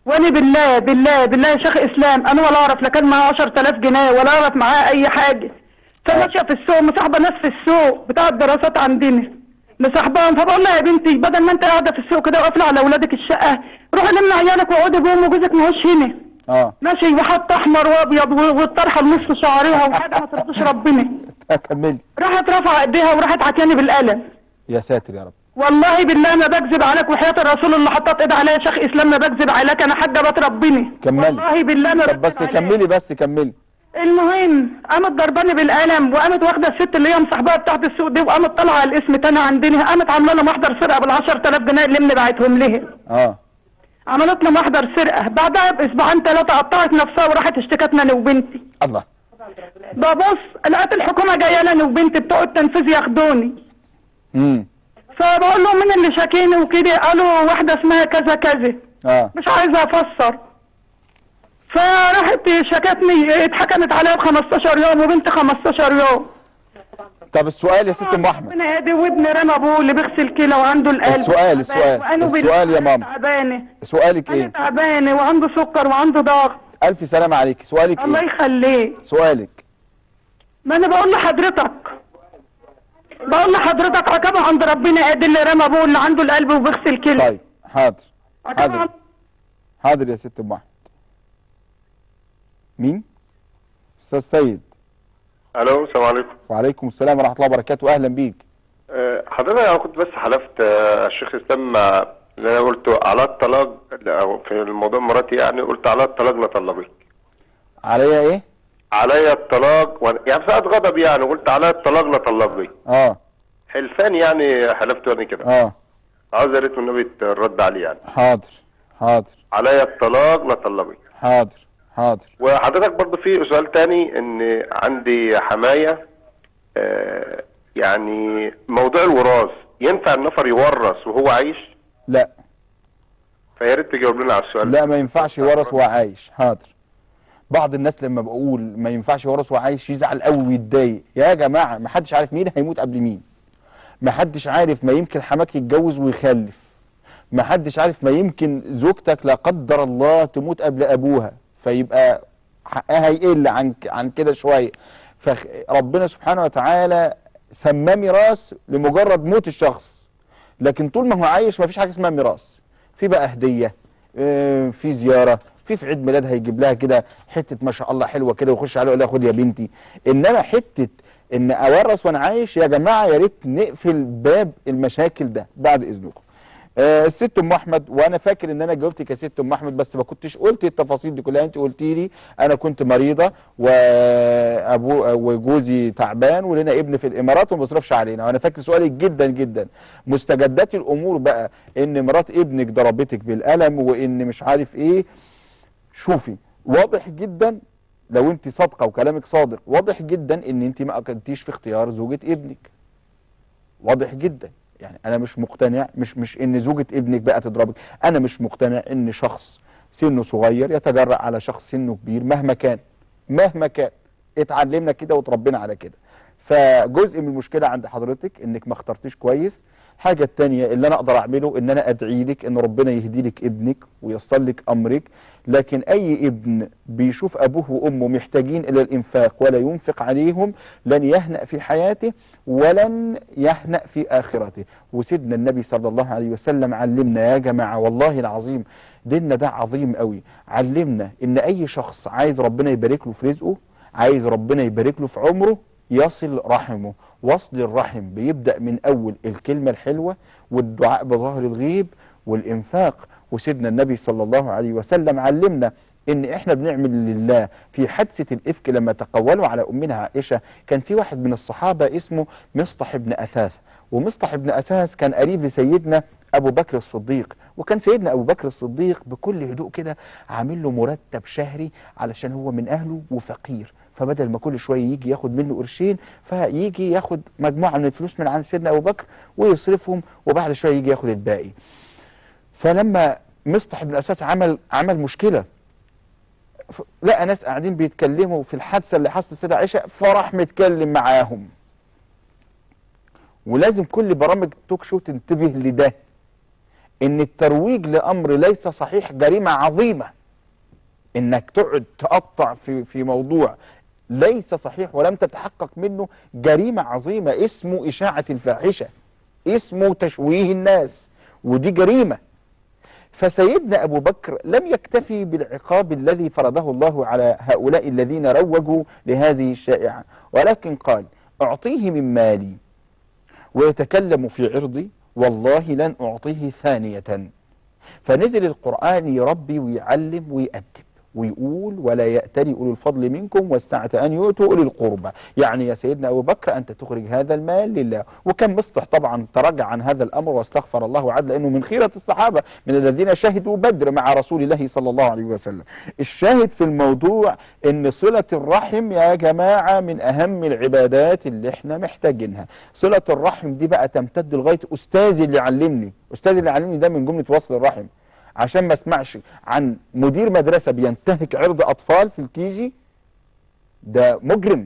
وانا بالله بالله بالله يا شيخ اسلام انا ولا اعرف لا كان معاه 10000 جنيه ولا اعرف معاه اي حاجه فماشيه في السوق مصاحبه ناس في السوق بتاع الدراسات عندنا مصاحباهم فبقول لها يا بنتي بدل ما انت قاعده في السوق كده وقافله على اولادك الشقه روحي لمي عيالك واقعدي جوه وجوزك ما هوش هنا اه ماشي وحط احمر وابيض و- والطرحه لنص شعرها وحاجه ما ترضيش ربنا كملي راحت رافعه ايديها وراحت عتياني بالقلم يا ساتر يا رب والله بالله ما بكذب عليك وحياة الرسول اللي حطت ايد عليا يا شيخ اسلام ما بكذب عليك انا حاجه بات ربنا كملي والله بالله ما طب بس بكذب عليك. كملي بس كملي المهم قامت ضرباني بالقلم وقامت واخده الست اللي هي مصاحباها بتاعت السوق دي وقامت طالعه على الاسم تاني عندنا قامت عامله لنا محضر سرقه بال 10000 جنيه اللي امي بعتهم لها اه عملت لنا محضر سرقه بعدها باسبوعين ثلاثه قطعت نفسها وراحت اشتكتنا انا وبنتي الله ببص لقيت الحكومه جايه لي انا وبنتي بتوع التنفيذ ياخدوني امم فبقول لهم مين اللي شاكيني وكده قالوا واحده اسمها كذا كذا اه مش عايزه افسر فراحت شكتني اتحكمت عليها ب 15 يوم وبنتي 15 يوم طب السؤال يا ست ام احمد ربنا يهدي وابني رمى ابوه اللي بيغسل كلى وعنده القلب السؤال- السؤال- وأنا السؤال يا بالله ماما. تعبانه سؤالك انا ايه تعبانه وعنده سكر وعنده ضغط الف سلامة عليك سؤالك الله ايه يخليه سؤالك ما انا بقول لحضرتك بقول لحضرتك عقابه عند ربنا قد اللي رمى ابوه اللي عنده القلب وبيغسل كلى طيب حاضر عقابه حاضر عند- حاضر يا ست ام احمد مين استاذ سيد الو السلام عليكم وعليكم السلام ورحمه الله وبركاته اهلا بيك أه، حضرتك انا كنت بس حلفت أه، الشيخ اسلام أه، اللي انا قلته على الطلاق أو في الموضوع مراتي يعني قلت على الطلاق نطلقك عليا ايه عليا الطلاق و... يعني في ساعة غضب يعني قلت على الطلاق نطلقك اه حلفان يعني حلفت انا كده اه عاوز يا ريت النبي الرد عليه يعني حاضر حاضر عليا الطلاق نطلقك حاضر حاضر وحضرتك برضه في سؤال تاني ان عندي حماية أه، يعني موضوع الوراث ينفع النفر يورث وهو عايش لا فيا ريت تجاوب لنا على السؤال لا ما ينفعش يورث وهو عايش حاضر بعض الناس لما بقول ما ينفعش يورث وهو عايش يزعل قوي ويتضايق يا جماعه ما حدش عارف مين هيموت قبل مين ما حدش عارف ما يمكن حماك يتجوز ويخلف ما حدش عارف ما يمكن زوجتك لا قدر الله تموت قبل ابوها فيبقى حقها يقل عن عن كده شويه فربنا سبحانه وتعالى سماه ميراث لمجرد موت الشخص لكن طول ما هو عايش ما فيش حاجه اسمها ميراث في بقى هديه آه، في زياره في في عيد ميلادها يجيب لها كده حته ما شاء الله حلوه كده ويخش عليها يقول لها خد يا بنتي انما حته ان اورث وانا عايش يا جماعه يا ريت نقفل باب المشاكل ده بعد اذنكم آه، الست ام احمد وانا فاكر ان انا جاوبتك يا ست ام احمد بس ما كنتش قلت التفاصيل دي كلها انت قلتي لي انا كنت مريضه وابو وجوزي تعبان ولنا ابن في الامارات وما بيصرفش علينا وانا فاكر سؤالك جدا جدا مستجدات الامور بقى ان مرات ابنك ضربتك بالقلم وان مش عارف ايه شوفي واضح جدا لو انت صادقه وكلامك صادق واضح جدا ان انت ما كنتيش في اختيار زوجة ابنك واضح جدا يعني انا مش مقتنع مش مش ان زوجة ابنك بقى تضربك انا مش مقتنع ان شخص سنه صغير يتجرأ على شخص سنه كبير مهما كان مهما كان اتعلمنا كده وتربينا على كده فجزء من المشكله عند حضرتك انك ما اخترتيش كويس الحاجه التانية اللي انا اقدر اعمله ان انا ادعي لك ان ربنا يهدي لك ابنك وييسر لك امرك لكن اي ابن بيشوف ابوه وامه محتاجين الى الانفاق ولا ينفق عليهم لن يهنأ في حياته ولن يهنأ في اخرته وسيدنا النبي صلى الله عليه وسلم علمنا يا جماعه والله العظيم ديننا ده عظيم قوي علمنا ان اي شخص عايز ربنا يبارك له في رزقه عايز ربنا يبارك له في عمره يصل رحمه وصل الرحم بيبدأ من أول الكلمة الحلوة والدعاء بظاهر الغيب والإنفاق وسيدنا النبي صلى الله عليه وسلم علمنا ان احنا بنعمل لله في حادثة الافك لما تقولوا على امنا عائشة كان في واحد من الصحابة اسمه مصطح بن اثاث ومصطح بن اثاث كان قريب لسيدنا ابو بكر الصديق وكان سيدنا ابو بكر الصديق بكل هدوء كده عامل له مرتب شهري علشان هو من اهله وفقير فبدل ما كل شويه يجي ياخد منه قرشين فيجي ياخد مجموعه من الفلوس من عند سيدنا ابو بكر ويصرفهم وبعد شويه يجي ياخد الباقي فلما مصطح بن اساس عمل عمل مشكله ف- لقى ناس قاعدين بيتكلموا في الحادثه اللي حصلت السيده عائشه فراح متكلم معاهم ولازم كل برامج توك شو تنتبه لده ان الترويج لامر ليس صحيح جريمه عظيمه انك تقعد تقطع في في موضوع ليس صحيح ولم تتحقق منه جريمه عظيمه اسمه اشاعه الفاحشه اسمه تشويه الناس ودي جريمه فسيدنا ابو بكر لم يكتفي بالعقاب الذي فرضه الله على هؤلاء الذين روجوا لهذه الشائعه ولكن قال اعطيه من مالي ويتكلم في عرضي والله لن اعطيه ثانيه فنزل القرآن يربي ويعلم ويأدب ويقول ولا يأتري أولو الفضل منكم والسعة أن يؤتوا أولي القربى يعني يا سيدنا أبو بكر أنت تخرج هذا المال لله وكان مصلح طبعا تراجع عن هذا الأمر واستغفر الله عدل لأنه من خيرة الصحابة من الذين شهدوا بدر مع رسول الله صلى الله عليه وسلم الشاهد في الموضوع أن صلة الرحم يا جماعة من أهم العبادات اللي احنا محتاجينها صلة الرحم دي بقى تمتد لغاية أستاذي اللي علمني أستاذي اللي علمني ده من جملة وصل الرحم عشان ما اسمعش عن مدير مدرسة بينتهك عرض أطفال في الكيجي ده مجرم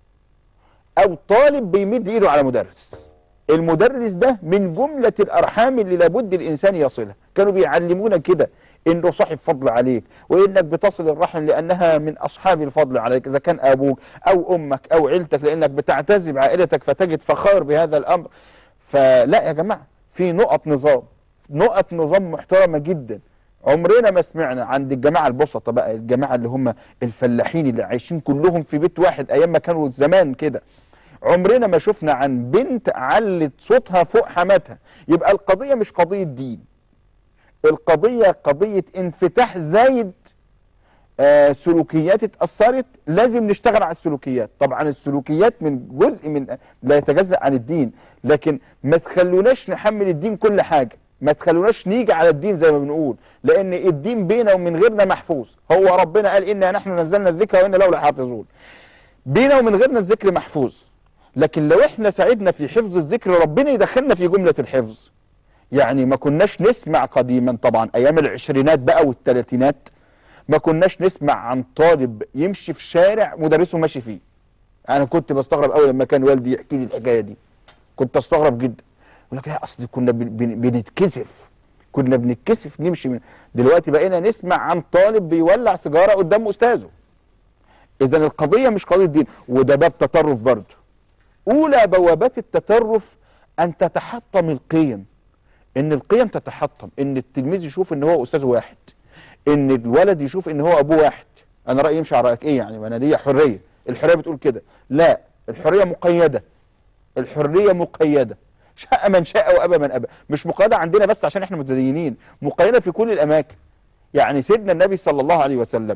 أو طالب بيمد إيده على مدرس المدرس ده من جملة الأرحام اللي لابد الإنسان يصلها كانوا بيعلمونا كده إنه صاحب فضل عليك وإنك بتصل الرحم لأنها من أصحاب الفضل عليك إذا كان أبوك أو أمك أو عيلتك لأنك بتعتز بعائلتك فتجد فخار بهذا الأمر فلا يا جماعة في نقط نظام نقط نظام محترمة جدا عمرنا ما سمعنا عند الجماعة البسطة بقى الجماعة اللي هم الفلاحين اللي عايشين كلهم في بيت واحد أيام ما كانوا زمان كده عمرنا ما شفنا عن بنت علت صوتها فوق حماتها يبقى القضية مش قضية دين القضية قضية انفتاح زايد آه سلوكيات اتأثرت لازم نشتغل على السلوكيات طبعا السلوكيات من جزء من لا يتجزأ عن الدين لكن ما تخلوناش نحمل الدين كل حاجة ما تخلوناش نيجي على الدين زي ما بنقول لان الدين بينا ومن غيرنا محفوظ هو ربنا قال انا نحن نزلنا الذكر وانا له لحافظون بينا ومن غيرنا الذكر محفوظ لكن لو احنا ساعدنا في حفظ الذكر ربنا يدخلنا في جملة الحفظ يعني ما كناش نسمع قديما طبعا ايام العشرينات بقى والثلاثينات ما كناش نسمع عن طالب يمشي في شارع مدرسه ماشي فيه انا كنت بستغرب قوي لما كان والدي يحكي لي الحكايه دي كنت استغرب جدا يقول لك لا اصل كنا بن- بن- بنتكسف كنا بنتكسف نمشي من دلوقتي بقينا نسمع عن طالب بيولع سيجاره قدام استاذه اذا القضيه مش قضيه دين وده باب تطرف برضه اولى بوابات التطرف ان تتحطم القيم ان القيم تتحطم ان التلميذ يشوف ان هو استاذ واحد ان الولد يشوف ان هو ابوه واحد انا رايي يمشي على رايك ايه يعني ما انا ليا حريه الحريه بتقول كده لا الحريه مقيده الحريه مقيده شاء من شاء وابى من ابى مش مقيده عندنا بس عشان احنا متدينين مقيده في كل الاماكن يعني سيدنا النبي صلى الله عليه وسلم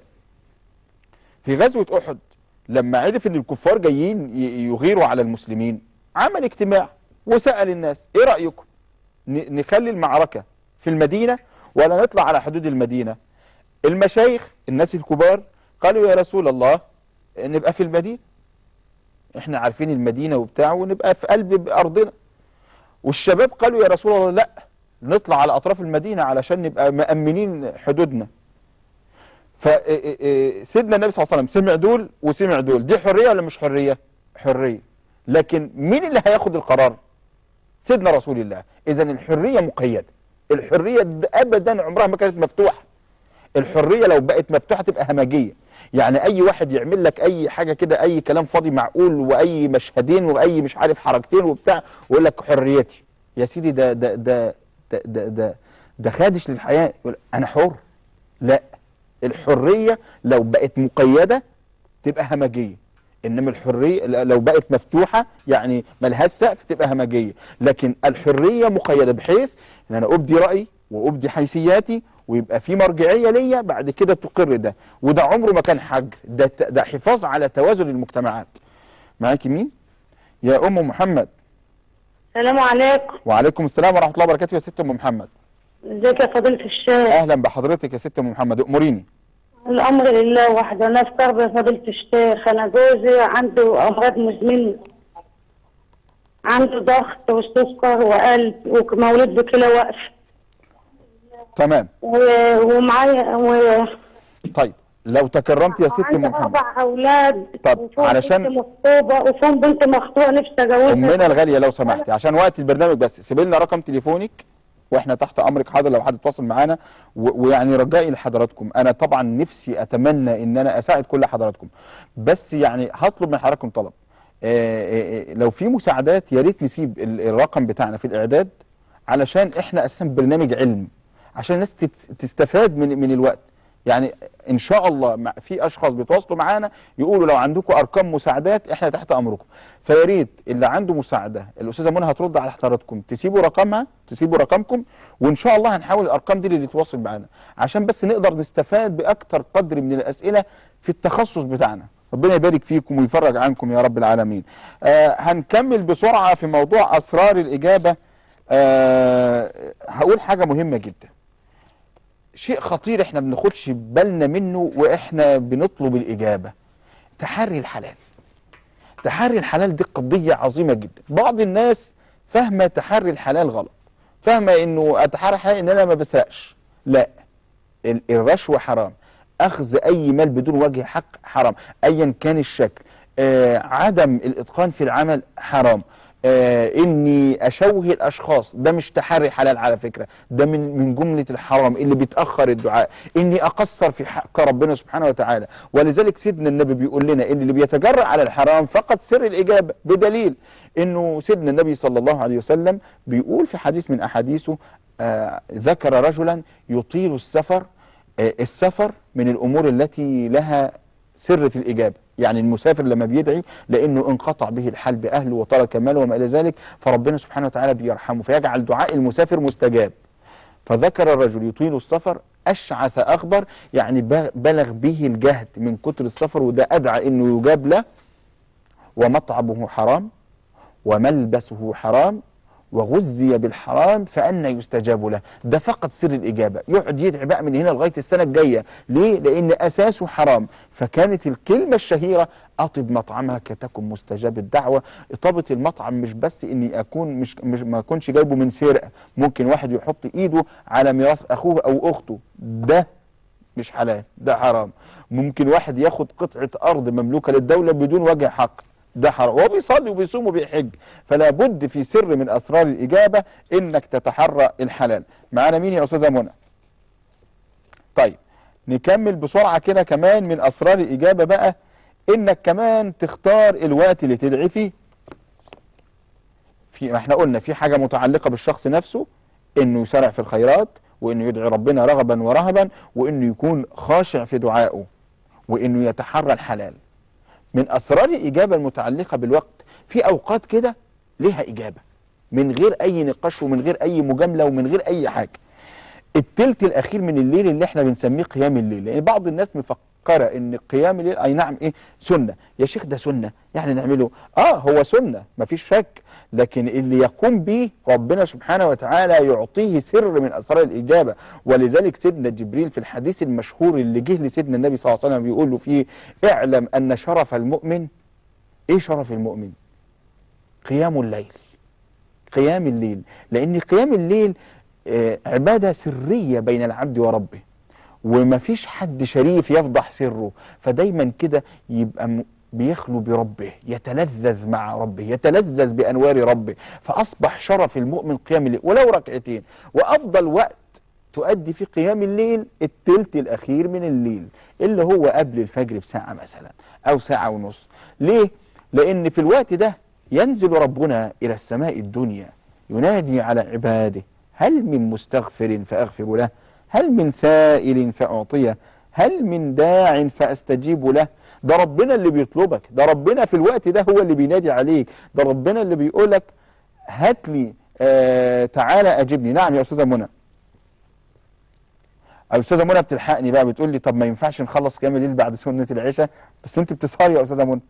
في غزوه احد لما عرف ان الكفار جايين ي- يغيروا على المسلمين عمل اجتماع وسال الناس ايه رايكم ن- نخلي المعركه في المدينه ولا نطلع على حدود المدينه المشايخ الناس الكبار قالوا يا رسول الله نبقى في المدينه احنا عارفين المدينه وبتاع ونبقى في قلب ارضنا والشباب قالوا يا رسول الله لا نطلع على اطراف المدينه علشان نبقى مأمنين حدودنا فسيدنا النبي صلى الله عليه وسلم سمع دول وسمع دول دي حريه ولا مش حريه حريه لكن مين اللي هياخد القرار سيدنا رسول الله اذا الحريه مقيده الحريه د- ابدا عمرها ما كانت مفتوحه الحريه لو بقت مفتوحه تبقى همجيه يعني اي واحد يعمل لك اي حاجه كده اي كلام فاضي معقول واي مشهدين واي مش عارف حركتين وبتاع ويقول لك حريتي يا سيدي ده ده ده ده ده, ده, ده خادش للحياه يقول انا حر لا الحريه لو بقت مقيده تبقى همجيه انما الحريه ل- لو بقت مفتوحه يعني ملهاش سقف تبقى همجيه لكن الحريه مقيده بحيث ان انا ابدي رايي وابدي حيثياتي ويبقى في مرجعيه ليا بعد كده تقر ده وده عمره ما كان حجر ده ت- ده حفاظ على توازن المجتمعات معاكي مين يا ام محمد السلام عليكم وعليكم السلام ورحمه الله وبركاته يا ست ام محمد ازيك يا فضيلة الشيخ اهلا بحضرتك يا ست ام محمد اموريني الامر لله وحده انا استغرب يا فضيلة الشيخ انا جوزي عنده امراض مزمنة عنده ضغط وسكر وقلب ومولود بكلى واقف تمام و- ومعايا و... طيب لو تكرمت يا ست ام وعنده محمد اربع اولاد طب وفيهم علشان- بنت مخطوبه وفيهم بنت مخطوبه نفسي اجوزها امنا الغاليه لو سمحتي عشان وقت البرنامج بس سيبي لنا رقم تليفونك واحنا تحت امرك حاضر لو حد اتواصل معانا و- ويعني رجائي لحضراتكم انا طبعا نفسي اتمنى ان انا اساعد كل حضراتكم بس يعني هطلب من حضراتكم طلب آه، آه، آه، لو في مساعدات يا ريت نسيب ال- الرقم بتاعنا في الاعداد علشان احنا اساسا برنامج علم عشان الناس تت- تستفاد من من الوقت يعني ان شاء الله مع- في اشخاص بيتواصلوا معانا يقولوا لو عندكم ارقام مساعدات احنا تحت امركم فيا ريت اللي عنده مساعده الاستاذه منى هترد على حضراتكم تسيبوا رقمها تسيبوا رقمكم وان شاء الله هنحاول الارقام دي اللي يتواصل معانا عشان بس نقدر نستفاد باكتر قدر من الاسئله في التخصص بتاعنا ربنا يبارك فيكم ويفرج عنكم يا رب العالمين آه هنكمل بسرعه في موضوع اسرار الاجابه آه هقول حاجه مهمه جدا شيء خطير احنا بناخدش بالنا منه واحنا بنطلب الاجابه تحري الحلال تحري الحلال دي قضيه عظيمه جدا بعض الناس فاهمه تحري الحلال غلط فاهمه انه اتحرى الحلال ان انا ما بسرقش لا ال- الرشوه حرام اخذ اي مال بدون وجه حق حرام ايا كان الشكل آه عدم الاتقان في العمل حرام آه اني اشوه الاشخاص ده مش تحري حلال على فكره ده من من جمله الحرام اللي بيتاخر الدعاء اني اقصر في حق ربنا سبحانه وتعالى ولذلك سيدنا النبي بيقول لنا ان اللي بيتجرأ على الحرام فقط سر الاجابه بدليل انه سيدنا النبي صلى الله عليه وسلم بيقول في حديث من احاديثه آه ذكر رجلا يطيل السفر آه، السفر من الامور التي لها سر في الاجابه يعني المسافر لما بيدعي لانه انقطع به الحال باهله وترك ماله وما الى ذلك فربنا سبحانه وتعالى بيرحمه فيجعل دعاء المسافر مستجاب فذكر الرجل يطيل السفر اشعث اخبر يعني بغ- بلغ به الجهد من كتر السفر وده ادعى انه يجاب له ومطعمه حرام وملبسه حرام وغذي بالحرام فأنا يستجاب له ده فقط سر الإجابة يقعد يدعي بقى من هنا لغاية السنة الجاية ليه؟ لأن أساسه حرام فكانت الكلمة الشهيرة أطب مطعمك تكن مستجاب الدعوة إطابة المطعم مش بس إني أكون مش, مش ما أكونش جايبه من سرقة ممكن واحد يحط إيده على ميراث أخوه أو أخته ده مش حلال ده حرام ممكن واحد ياخد قطعة أرض مملوكة للدولة بدون وجه حق ده حرام هو بيصلي وبيصوم وبيحج فلا بد في سر من أسرار الإجابة إنك تتحرى الحلال معانا مين يا أستاذة منى طيب نكمل بسرعة كده كمان من أسرار الإجابة بقى إنك كمان تختار الوقت اللي تدعي فيه في ما احنا قلنا في حاجة متعلقة بالشخص نفسه انه يسارع في الخيرات وانه يدعي ربنا رغبا ورهبا وانه يكون خاشع في دعائه وانه يتحرى الحلال من اسرار الاجابه المتعلقه بالوقت في اوقات كده ليها اجابه من غير اي نقاش ومن غير اي مجامله ومن غير اي حاجه التلت الاخير من الليل اللي احنا بنسميه قيام الليل لان بعض الناس مفكره ان قيام الليل اي نعم ايه سنه يا شيخ ده سنه يعني نعمله اه هو سنه مفيش شك لكن اللي يقوم به ربنا سبحانه وتعالى يعطيه سر من اسرار الاجابه ولذلك سيدنا جبريل في الحديث المشهور اللي جه لسيدنا النبي صلى الله عليه وسلم بيقول له فيه اعلم ان شرف المؤمن ايه شرف المؤمن قيام الليل قيام الليل لان قيام الليل آه، عباده سريه بين العبد وربه ومفيش حد شريف يفضح سره فدايما كده يبقى م- بيخلو بربه يتلذذ مع ربه يتلذذ بانوار ربه فاصبح شرف المؤمن قيام الليل ولو ركعتين وافضل وقت تؤدي في قيام الليل التلت الاخير من الليل اللي هو قبل الفجر بساعه مثلا او ساعه ونص ليه لان في الوقت ده ينزل ربنا الى السماء الدنيا ينادي على عباده هل من مستغفر فاغفر له هل من سائل فاعطيه هل من داع فاستجيب له ده ربنا اللي بيطلبك ده ربنا في الوقت ده هو اللي بينادي عليك ده ربنا اللي بيقولك هات لي آه تعالى اجبني نعم يا استاذه منى الاستاذه منى بتلحقني بقى بتقول لي طب ما ينفعش نخلص قيام الليل بعد سنه العشاء بس انت بتسهري يا استاذه منى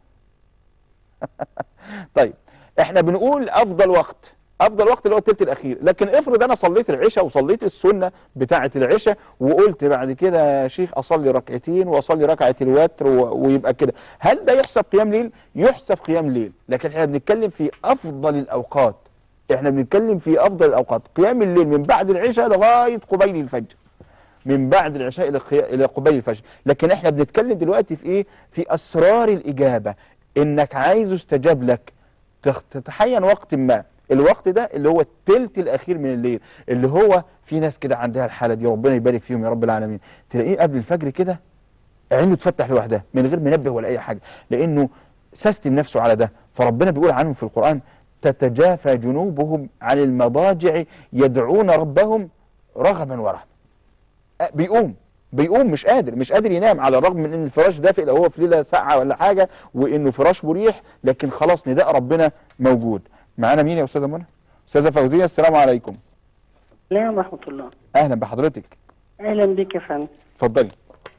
طيب احنا بنقول افضل وقت افضل وقت اللي هو التلت الاخير لكن افرض انا صليت العشاء وصليت السنه بتاعه العشاء وقلت بعد كده يا شيخ اصلي ركعتين واصلي ركعه الوتر و... ويبقى كده هل ده يحسب قيام ليل يحسب قيام ليل لكن احنا بنتكلم في افضل الاوقات احنا بنتكلم في افضل الاوقات قيام الليل من بعد العشاء لغايه قبيل الفجر من بعد العشاء الى قيا- الى قبيل الفجر لكن احنا بنتكلم دلوقتي في ايه في اسرار الاجابه انك عايز يستجاب لك تخ- تتحين وقت ما الوقت ده اللي هو التلت الاخير من الليل اللي هو في ناس كده عندها الحاله دي ربنا يبارك فيهم يا رب العالمين تلاقيه قبل الفجر كده عينه تفتح لوحدها من غير منبه ولا اي حاجه لانه سيستم نفسه على ده فربنا بيقول عنهم في القران تتجافى جنوبهم عن المضاجع يدعون ربهم رغبا ورهبا أه، بيقوم بيقوم مش قادر مش قادر ينام على الرغم من ان الفراش دافئ لو هو في ليله ساقعه ولا حاجه وانه فراش مريح لكن خلاص نداء ربنا موجود معانا مين يا استاذه منى استاذه فوزيه السلام عليكم السلام ورحمة الله اهلا بحضرتك أهلا بك يا فندم اتفضلي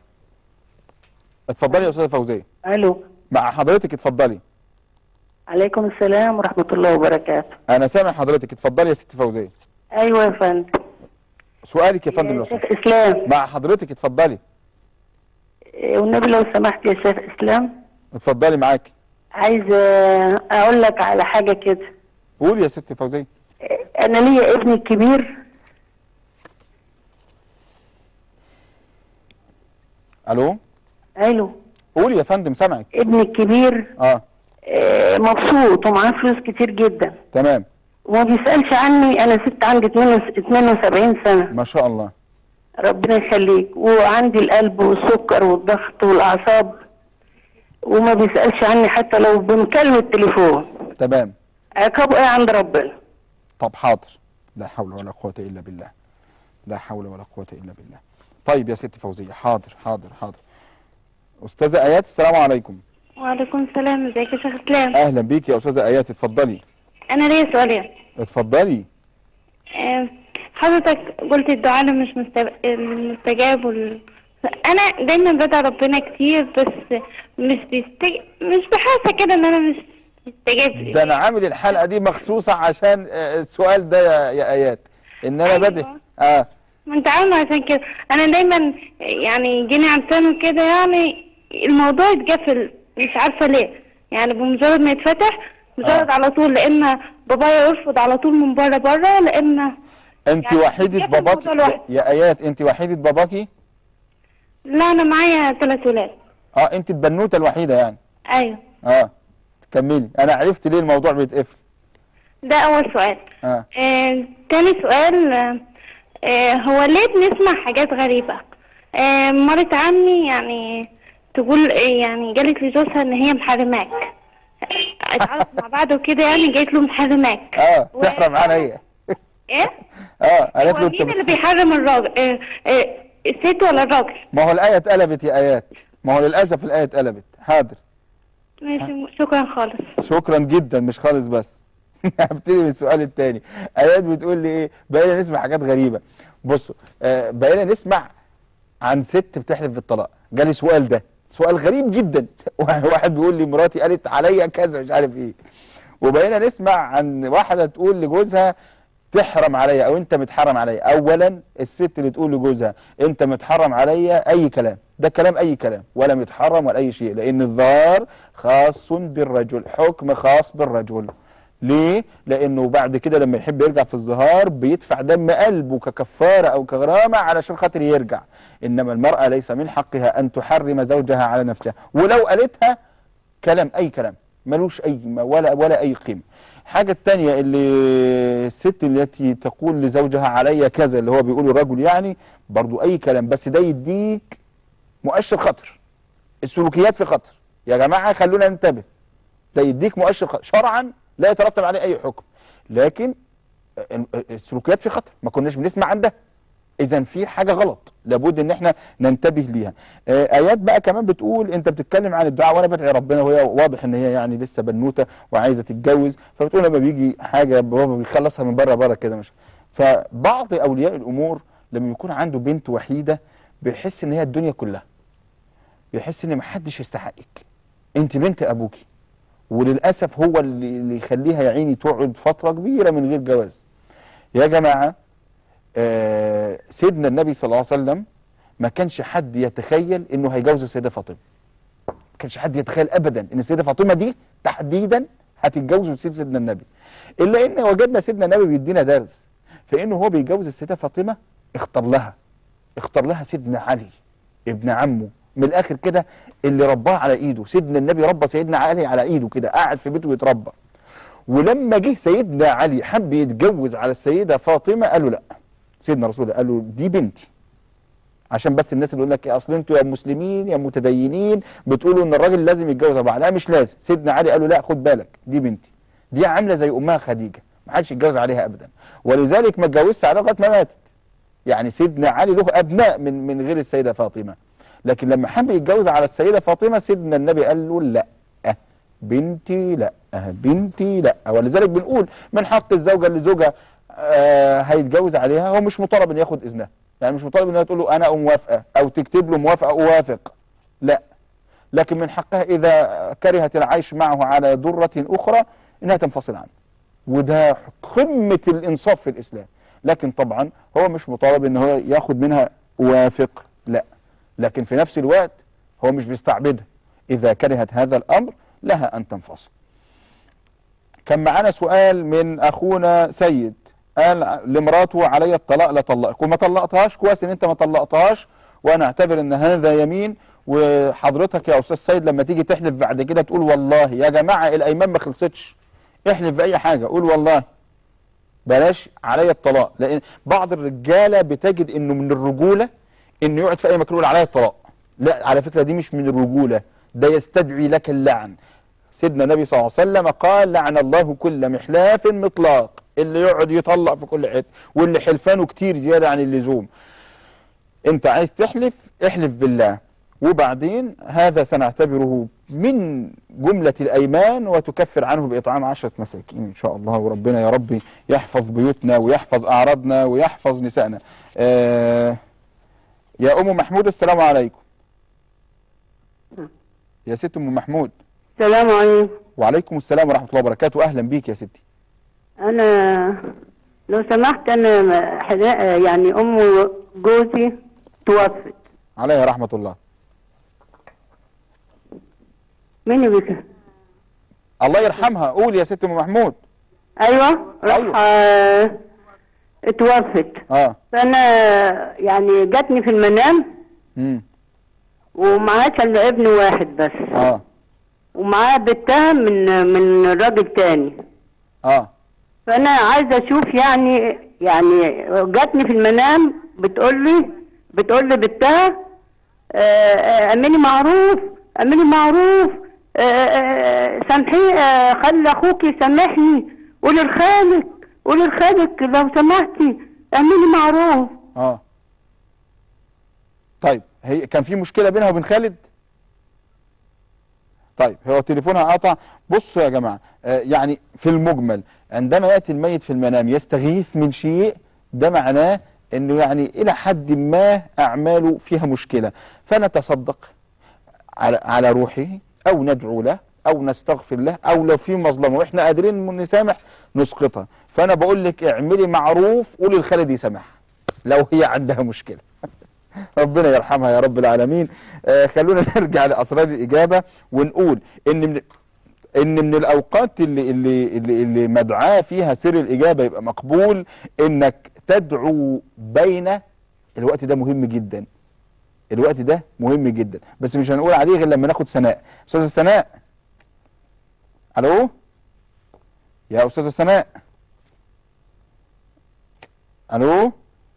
اتفضلي يا استاذه فوزيه ألو مع حضرتك اتفضلي عليكم السلام ورحمة الله وبركاته انا سامع حضرتك اتفضلي يا ست فوزيه أيوة يا فندم سؤالك يا فندم لو شيخ سمحت إسلام مع حضرتك اتفضلي إيه، والنبي لو سمحت يا شيخ إسلام اتفضلي معاك عايز آه، أقول لك على حاجة كده قولي يا ست فوزيه إيه، أنا ليا ابني الكبير الو ألو قولي يا فندم سامعك ابني الكبير اه آه، مبسوط ومعاه فلوس كتير جدا تمام وما بيسألش عني أنا ست عندي 72 سنة ما شاء الله ربنا يخليك وعندي القلب والسكر والضغط والأعصاب وما بيسألش عني حتى لو بمكالمة تليفون تمام عقابه ايه عند ربنا طب حاضر لا حول ولا قوة إلا بالله لا حول ولا قوة إلا بالله طيب يا ست فوزية حاضر حاضر حاضر أستاذة آيات السلام عليكم وعليكم السلام ازيك يا شيخ اسلام أهلا بيك يا أستاذة آيات اتفضلي انا ليا سؤالين اتفضلي آه، حضرتك قلت الدعاء اللي مش مستب... مستجاب وال... انا دايما بدعي ربنا كتير بس مش بيستج... مش بحاسه كده ان انا مش مستجاب ده أنا عامل الحلقة دي مخصوصة عشان آه، السؤال ده يا, يا آيات إن أنا بدي آه ما انت عارف عشان كده انا دايما يعني جيني عن كده يعني الموضوع يتقفل مش عارفه ليه يعني بمجرد ما يتفتح مجرد على طول لا اما بابايا يرفض على طول من بره بره لا اما أنت يعني وحيدة يقفل باباكي الموضوع لوحده. يا آيات أنت وحيدة باباكي لا انا معايا ثلاث ولاد اه أنت البنوتة الوحيدة يعني ايوه اه كملي أنا عرفت ليه الموضوع بيتقفل ده اول سؤال اه آه، تاني سؤال آه، آه، هو ليه بنسمع حاجات غريبة آه، مرت عمي يعني تقول آه، يعني قالت لجوزها ان هي محرماك آه، اتعرفوا مع بعض وكده يعني قالت له محرماك اه تحرم عليا ايه اه قالت له هو انت مين اللي بيحرم الراجل آه، آه، الست ولا الراجل ما هو الآية اتقلبت يا آيات ما هو للأسف الآية اتقلبت حاضر ماشي شكرا خالص شكرا جدا مش خالص بس هبتدي من السؤال الثاني آيات بتقول لي ايه بقينا نسمع حاجات غريبة بصوا آه بقينا نسمع عن ست بتحلف بالطلاق جالي سؤال ده سؤال غريب جدا واحد بيقول لي مراتي قالت عليا كذا مش عارف ايه وبقينا نسمع عن واحدة تقول لجوزها تحرم عليا او انت متحرم عليا اولا الست اللي تقول لجوزها انت متحرم عليا اي كلام ده كلام اي كلام ولا متحرم ولا اي شيء لان الظهار خاص بالرجل حكم خاص بالرجل ليه لانه بعد كده لما يحب يرجع في الظهار بيدفع دم قلبه ككفاره او كغرامه علشان خاطر يرجع انما المراه ليس من حقها ان تحرم زوجها على نفسها ولو قالتها كلام اي كلام ملوش اي ولا ولا اي قيمه الحاجه الثانيه اللي الست التي تقول لزوجها علي كذا اللي هو بيقوله الرجل يعني برضو اي كلام بس ده يديك مؤشر خطر السلوكيات في خطر يا جماعه خلونا ننتبه ده يديك مؤشر خطر شرعا لا يترتب عليه اي حكم لكن السلوكيات في خطر ما كناش بنسمع عن ده اذا في حاجه غلط لابد ان احنا ننتبه ليها آه، ايات بقى كمان بتقول انت بتتكلم عن الدعاء وانا بدعي ربنا وهي واضح ان هي يعني لسه بنوته وعايزه تتجوز فبتقول لما بيجي حاجه بابا بيخلصها من بره بره كده مش فبعض اولياء الامور لما يكون عنده بنت وحيده بيحس ان هي الدنيا كلها بيحس ان محدش يستحقك انت بنت ابوكي وللاسف هو اللي اللي يخليها يا عيني تقعد فتره كبيره من غير جواز يا جماعه آه، سيدنا النبي صلى الله عليه وسلم ما كانش حد يتخيل انه هيجوز السيده فاطمه ما كانش حد يتخيل ابدا ان السيده فاطمه دي تحديدا هتتجوز وتسيب سيدنا النبي الا ان وجدنا سيدنا النبي بيدينا درس فانه هو بيجوز السيده فاطمه اختار لها اختار لها سيدنا علي ابن عمه من الاخر كده اللي رباه على ايده سيدنا النبي ربى سيدنا علي على ايده كده قاعد في بيته ويتربى ولما جه سيدنا علي حب يتجوز على السيده فاطمه قالوا لا سيدنا رسول الله قال له دي بنتي عشان بس الناس اللي يقول لك إيه، اصل انتوا يا مسلمين يا متدينين بتقولوا ان الراجل لازم يتجوز اربعه لا مش لازم سيدنا علي قال له لا خد بالك دي بنتي دي عامله زي امها خديجه ما حدش يتجوز عليها ابدا ولذلك ما اتجوزش عليها لغايه ما ماتت يعني سيدنا علي له ابناء من من غير السيده فاطمه لكن لما حب يتجوز على السيده فاطمه سيدنا النبي قال له لا بنتي لا بنتي لا ولذلك بنقول من حق الزوجه اللي زوجها آه هيتجوز عليها هو مش مطالب ان ياخد اذنها يعني مش مطالب انها تقول له انا موافقه او تكتب له موافقه اوافق لا لكن من حقها اذا كرهت العيش معه على ضره اخرى انها تنفصل عنه وده قمه الانصاف في الاسلام لكن طبعا هو مش مطالب ان هو ياخد منها وافق لا لكن في نفس الوقت هو مش بيستعبدها اذا كرهت هذا الامر لها ان تنفصل كان معانا سؤال من اخونا سيد قال لمراته علي الطلاق لا طلقك وما طلقتهاش كويس ان انت ما طلقتهاش وانا اعتبر ان هذا يمين وحضرتك يا استاذ سيد لما تيجي تحلف بعد كده تقول والله يا جماعه الايمان ما خلصتش احلف باي حاجه قول والله بلاش علي الطلاق لان بعض الرجاله بتجد انه من الرجوله انه يقعد في اي مكان يقول علي الطلاق لا على فكره دي مش من الرجوله ده يستدعي لك اللعن سيدنا النبي صلى الله عليه وسلم قال لعن الله كل محلاف مطلاق اللي يقعد يطلق في كل حته واللي حلفانه كتير زياده عن اللزوم انت عايز تحلف احلف بالله وبعدين هذا سنعتبره من جملة الأيمان وتكفر عنه بإطعام عشرة مساكين إن شاء الله وربنا يا رب يحفظ بيوتنا ويحفظ أعراضنا ويحفظ نسائنا آه يا أم محمود السلام عليكم يا ست أم محمود السلام عليكم وعليكم السلام ورحمة الله وبركاته أهلا بيك يا ستي انا لو سمحت انا حدا- يعني ام جوزي توفت عليها رحمة الله مين بك الله يرحمها قول يا ست أم محمود ايوه راح آه، اتوفت اه فانا يعني جاتني في المنام امم ومعاها كان ابن واحد بس اه ومعاه بنتها من من راجل تاني اه فانا عايزه اشوف يعني يعني جاتني في المنام بتقول لي بتقول لي بنتها آه، آه، اعملي معروف اعملي معروف آه، آه، سامحيه آه، خلي اخوك يسامحني قولي لخالك قولي لخالك لو سمحتي اعملي معروف اه طيب هي كان في مشكلة بينها وبين خالد طيب هو تليفونها قطع بصوا يا جماعة آه يعني في المجمل عندما يأتي الميت في المنام يستغيث من شيء ده معناه انه يعني الى حد ما اعماله فيها مشكلة فنتصدق على على روحه او ندعو له او نستغفر له او لو في مظلمه واحنا قادرين نسامح نسقطها فانا بقول لك اعملي معروف قولي لخالد يسامحها لو هي عندها مشكله ربنا يرحمها يا رب العالمين آه خلونا نرجع لاسرار الاجابه ونقول ان من ان من الاوقات اللي اللي اللي, اللي مدعاه فيها سر الاجابه يبقى مقبول انك تدعو بين الوقت ده مهم جدا الوقت ده مهم جدا بس مش هنقول عليه غير لما ناخد سناء استاذه سناء الو يا استاذه سناء الو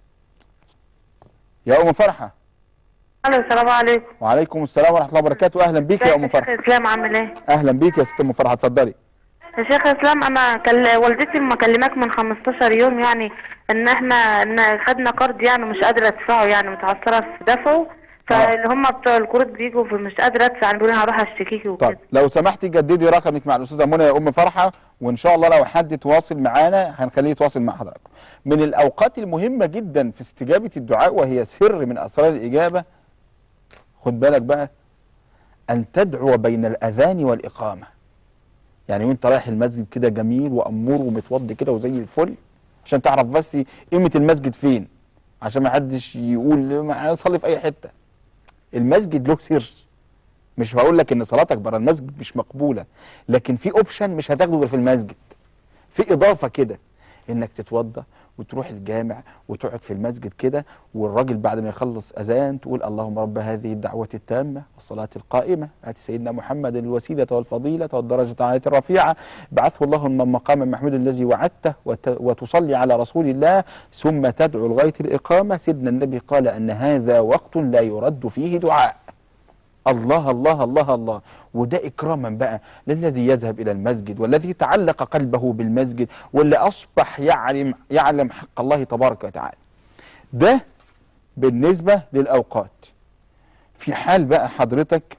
يا ام فرحه الو السلام عليكم وعليكم السلام ورحمه الله وبركاته اهلا بيك يا ام شيخ فرحه اسلام عامل ايه اهلا بيك يا ست ام فرحه اتفضلي يا شيخ اسلام انا كل... والدتي مكلماك من 15 يوم يعني ان احنا ان خدنا قرض يعني مش قادره ادفعه يعني متعثره في دفعه فاللي هم بتوع القروض بيجوا فمش قادره ادفع يعني بيقولوا لي هروح اشتكيكي وكده طيب لو سمحتي جددي رقمك مع الاستاذه منى يا ام فرحه وان شاء الله لو حد تواصل معانا هنخليه يتواصل مع حضراتكم من الاوقات المهمه جدا في استجابه الدعاء وهي سر من اسرار الاجابه خد بالك بقى ان تدعو بين الاذان والاقامه يعني وانت رايح المسجد كده جميل وامور ومتوضي كده وزي الفل عشان تعرف بس قيمه المسجد فين عشان ما حدش يقول ما اصلي في اي حته المسجد له سر مش هقول لك ان صلاتك بره المسجد مش مقبوله لكن في اوبشن مش هتاخده غير في المسجد في اضافه كده انك تتوضى وتروح الجامع وتقعد في المسجد كده والراجل بعد ما يخلص اذان تقول اللهم رب هذه الدعوه التامه والصلاه القائمه ات سيدنا محمد الوسيله والفضيله والدرجه العاليه الرفيعه بعثه الله من مقام محمود الذي وعدته وت- وتصلي على رسول الله ثم تدعو لغايه الاقامه سيدنا النبي قال ان هذا وقت لا يرد فيه دعاء الله الله الله الله وده إكراما بقى للذي يذهب إلى المسجد والذي تعلق قلبه بالمسجد واللي أصبح يعلم, يعلم حق الله تبارك وتعالى ده بالنسبة للأوقات في حال بقى حضرتك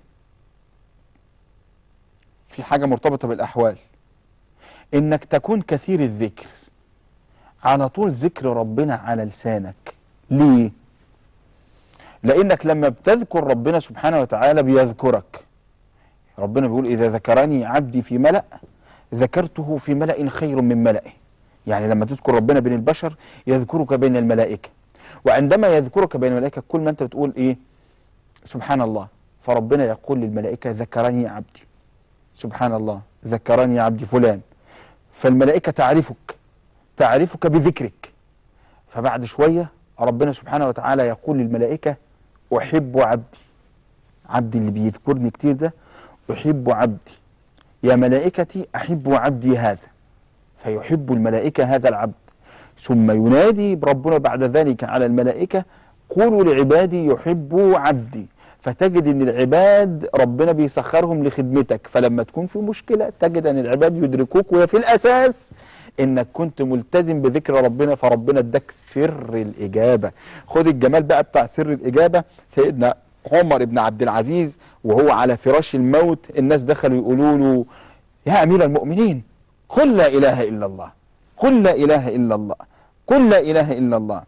في حاجة مرتبطة بالأحوال إنك تكون كثير الذكر على طول ذكر ربنا على لسانك ليه؟ لانك لما بتذكر ربنا سبحانه وتعالى بيذكرك ربنا بيقول اذا ذكرني عبدي في ملأ ذكرته في ملأ خير من ملئه يعني لما تذكر ربنا بين البشر يذكرك بين الملائكة وعندما يذكرك بين الملائكة كل ما انت بتقول ايه سبحان الله فربنا يقول للملائكة ذكرني عبدي سبحان الله ذكرني عبدي فلان فالملائكة تعرفك تعرفك بذكرك فبعد شوية ربنا سبحانه وتعالى يقول للملائكة أحب عبدي عبدي اللي بيذكرني كتير ده أحب عبدي يا ملائكتي أحب عبدي هذا فيحب الملائكة هذا العبد ثم ينادي ربنا بعد ذلك على الملائكة قولوا لعبادي يحبوا عبدي فتجد ان العباد ربنا بيسخرهم لخدمتك فلما تكون في مشكلة تجد ان العباد يدركوك وهي في الاساس انك كنت ملتزم بذكر ربنا فربنا اداك سر الاجابة خد الجمال بقى بتاع سر الاجابة سيدنا عمر بن عبد العزيز وهو على فراش الموت الناس دخلوا يقولوا له يا امير المؤمنين قل لا اله الا الله قل لا اله الا الله قل لا اله الا الله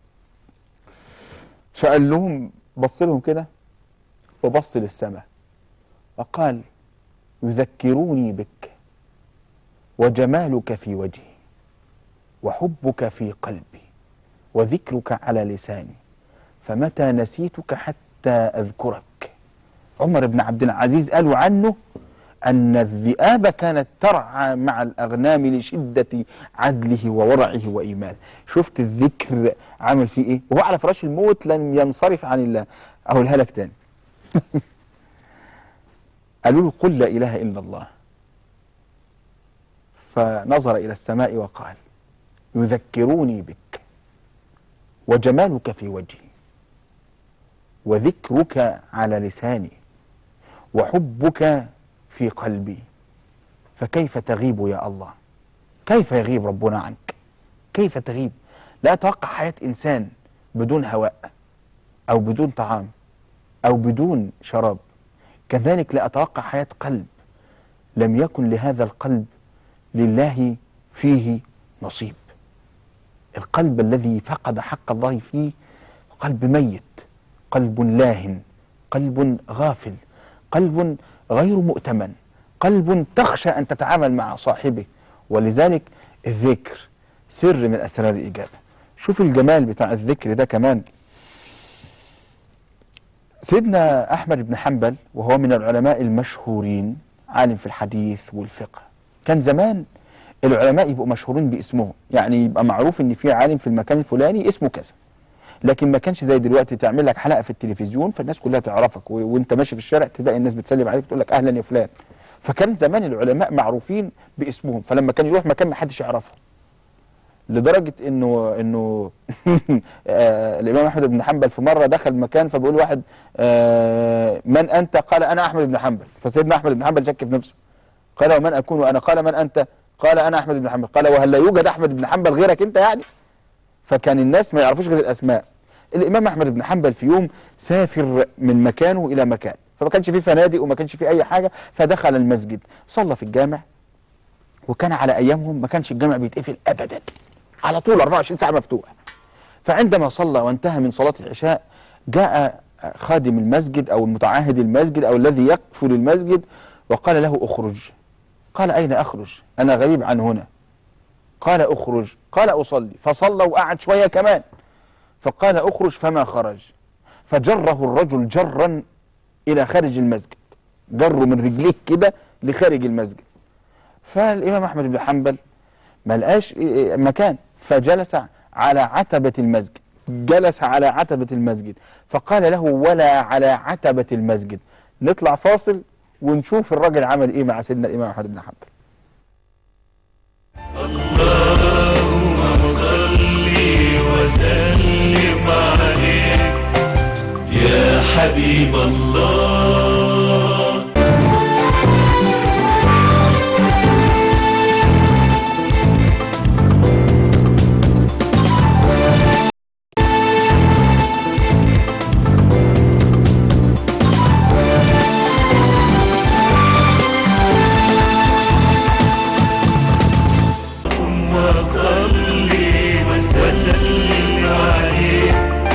فقال لهم بص لهم كده وبص للسماء وقال يذكروني بك وجمالك في وجهي وحبك في قلبي وذكرك على لساني فمتى نسيتك حتى أذكرك عمر بن عبد العزيز قالوا عنه أن الذئاب كانت ترعى مع الأغنام لشدة عدله وورعه وإيمانه شفت الذكر عامل فيه إيه وهو على فراش الموت لن ينصرف عن الله أقولها لك تاني قالوا له قل لا إله إلا الله فنظر إلى السماء وقال يذكروني بك وجمالك في وجهي وذكرك على لساني وحبك في قلبي فكيف تغيب يا الله كيف يغيب ربنا عنك كيف تغيب لا أتوقع حياة إنسان بدون هواء أو بدون طعام أو بدون شراب كذلك لا أتوقع حياة قلب لم يكن لهذا القلب لله فيه نصيب القلب الذي فقد حق الله فيه قلب ميت قلب لاهن قلب غافل قلب غير مؤتمن قلب تخشى أن تتعامل مع صاحبه ولذلك الذكر سر من أسرار الإجابة شوف الجمال بتاع الذكر ده كمان سيدنا أحمد بن حنبل وهو من العلماء المشهورين عالم في الحديث والفقه كان زمان العلماء يبقوا مشهورين باسمهم يعني يبقى معروف ان في عالم في المكان الفلاني اسمه كذا لكن ما كانش زي دلوقتي تعمل لك حلقه في التلفزيون فالناس كلها تعرفك و... وانت ماشي في الشارع تلاقي الناس بتسلم عليك تقول لك اهلا يا فلان فكان زمان العلماء معروفين باسمهم فلما كان يروح مكان ما حدش يعرفه لدرجه انه انه آه الامام احمد بن حنبل في مره دخل مكان فبيقول واحد آه من انت قال انا احمد بن حنبل فسيدنا احمد بن حنبل شك في نفسه قال ومن اكون وانا قال من انت قال انا احمد بن حنبل قال وهل لا يوجد احمد بن حنبل غيرك انت يعني فكان الناس ما يعرفوش غير الاسماء الامام احمد بن حنبل في يوم سافر من مكانه الى مكان فما كانش فيه فنادق وما كانش فيه اي حاجه فدخل المسجد صلى في الجامع وكان على ايامهم ما كانش الجامع بيتقفل ابدا على طول 24 ساعه مفتوح فعندما صلى وانتهى من صلاه العشاء جاء خادم المسجد او المتعاهد المسجد او الذي يقفل المسجد وقال له اخرج قال اين اخرج انا غريب عن هنا قال اخرج قال اصلي فصلى وقعد شويه كمان فقال اخرج فما خرج فجره الرجل جرا الى خارج المسجد جره من رجليه كده لخارج المسجد فالامام احمد بن حنبل ما لقاش مكان فجلس على عتبة المسجد جلس على عتبة المسجد فقال له ولا على عتبة المسجد نطلع فاصل ونشوف الراجل عمل ايه مع سيدنا الامام احمد بن حنبل اللهم صل وسلم عليك يا حبيب الله اللهم صل وسلم عليك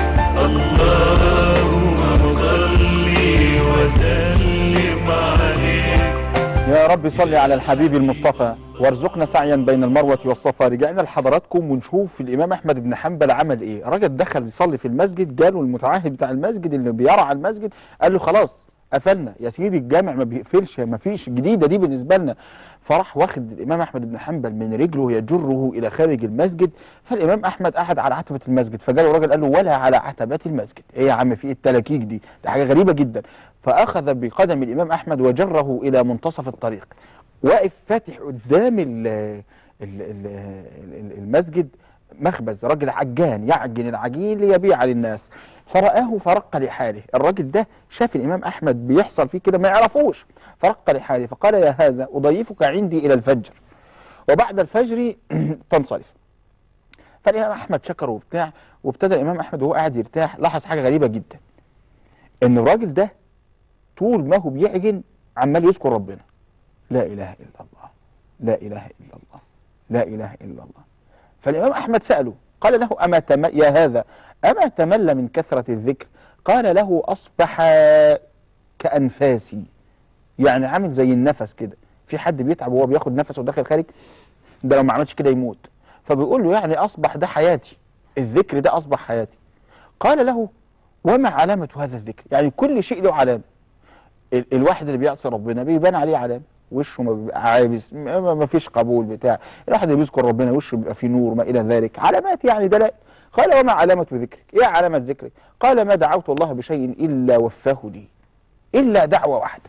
اللهم صل وسلم عليك يا رب صل على الحبيب المصطفى وارزقنا سعيا بين المروة والصفا رجعنا لحضراتكم ونشوف الإمام أحمد بن حنبل عمل إيه راجل دخل يصلي في المسجد جاله المتعهد بتاع المسجد اللي بيرعى المسجد قال له خلاص قفلنا يا سيدي الجامع ما بيقفلش ما فيش جديدة دي بالنسبة لنا فراح واخد الإمام أحمد بن حنبل من رجله يجره إلى خارج المسجد فالإمام أحمد قعد على عتبة المسجد فجاله راجل قال له ولا على عتبات المسجد إيه يا عم في إيه التلاكيك دي ده حاجة غريبة جدا فأخذ بقدم الإمام أحمد وجره إلى منتصف الطريق واقف فاتح قدام ال ال ال ال المسجد مخبز راجل عجان يعجن العجين ليبيع للناس فرآه فرق لحاله الراجل ده شاف الإمام أحمد بيحصل فيه كده ما يعرفوش فرق لحاله فقال يا هذا أضيفك عندي إلى الفجر وبعد الفجر تنصرف فالإمام أحمد شكره وبتاع وابتدى الإمام أحمد وهو قاعد يرتاح لاحظ حاجة غريبة جدا إن الراجل ده طول ما هو بيعجن عمال يذكر ربنا لا إله إلا الله لا إله إلا الله لا إله إلا الله فالإمام أحمد سأله قال له أما تم يا هذا أما تمل من كثرة الذكر قال له أصبح كأنفاسي يعني عامل زي النفس كده في حد بيتعب وهو بياخد نفسه وداخل خارج ده لو ما عملش كده يموت فبيقول له يعني أصبح ده حياتي الذكر ده أصبح حياتي قال له وما علامة هذا الذكر يعني كل شيء له علامة ال- الواحد اللي بيعصي ربنا بيبان عليه علامة وشه ما بيبقى عابس ما ما- ما فيش قبول بتاع الواحد اللي بيذكر ربنا وشه بيبقى فيه نور ما إلى ذلك علامات يعني دلائل قال وما علامة ذكرك ايه علامة ذكرك قال ما دعوت الله بشيء إلا وفاه لي إلا دعوة واحدة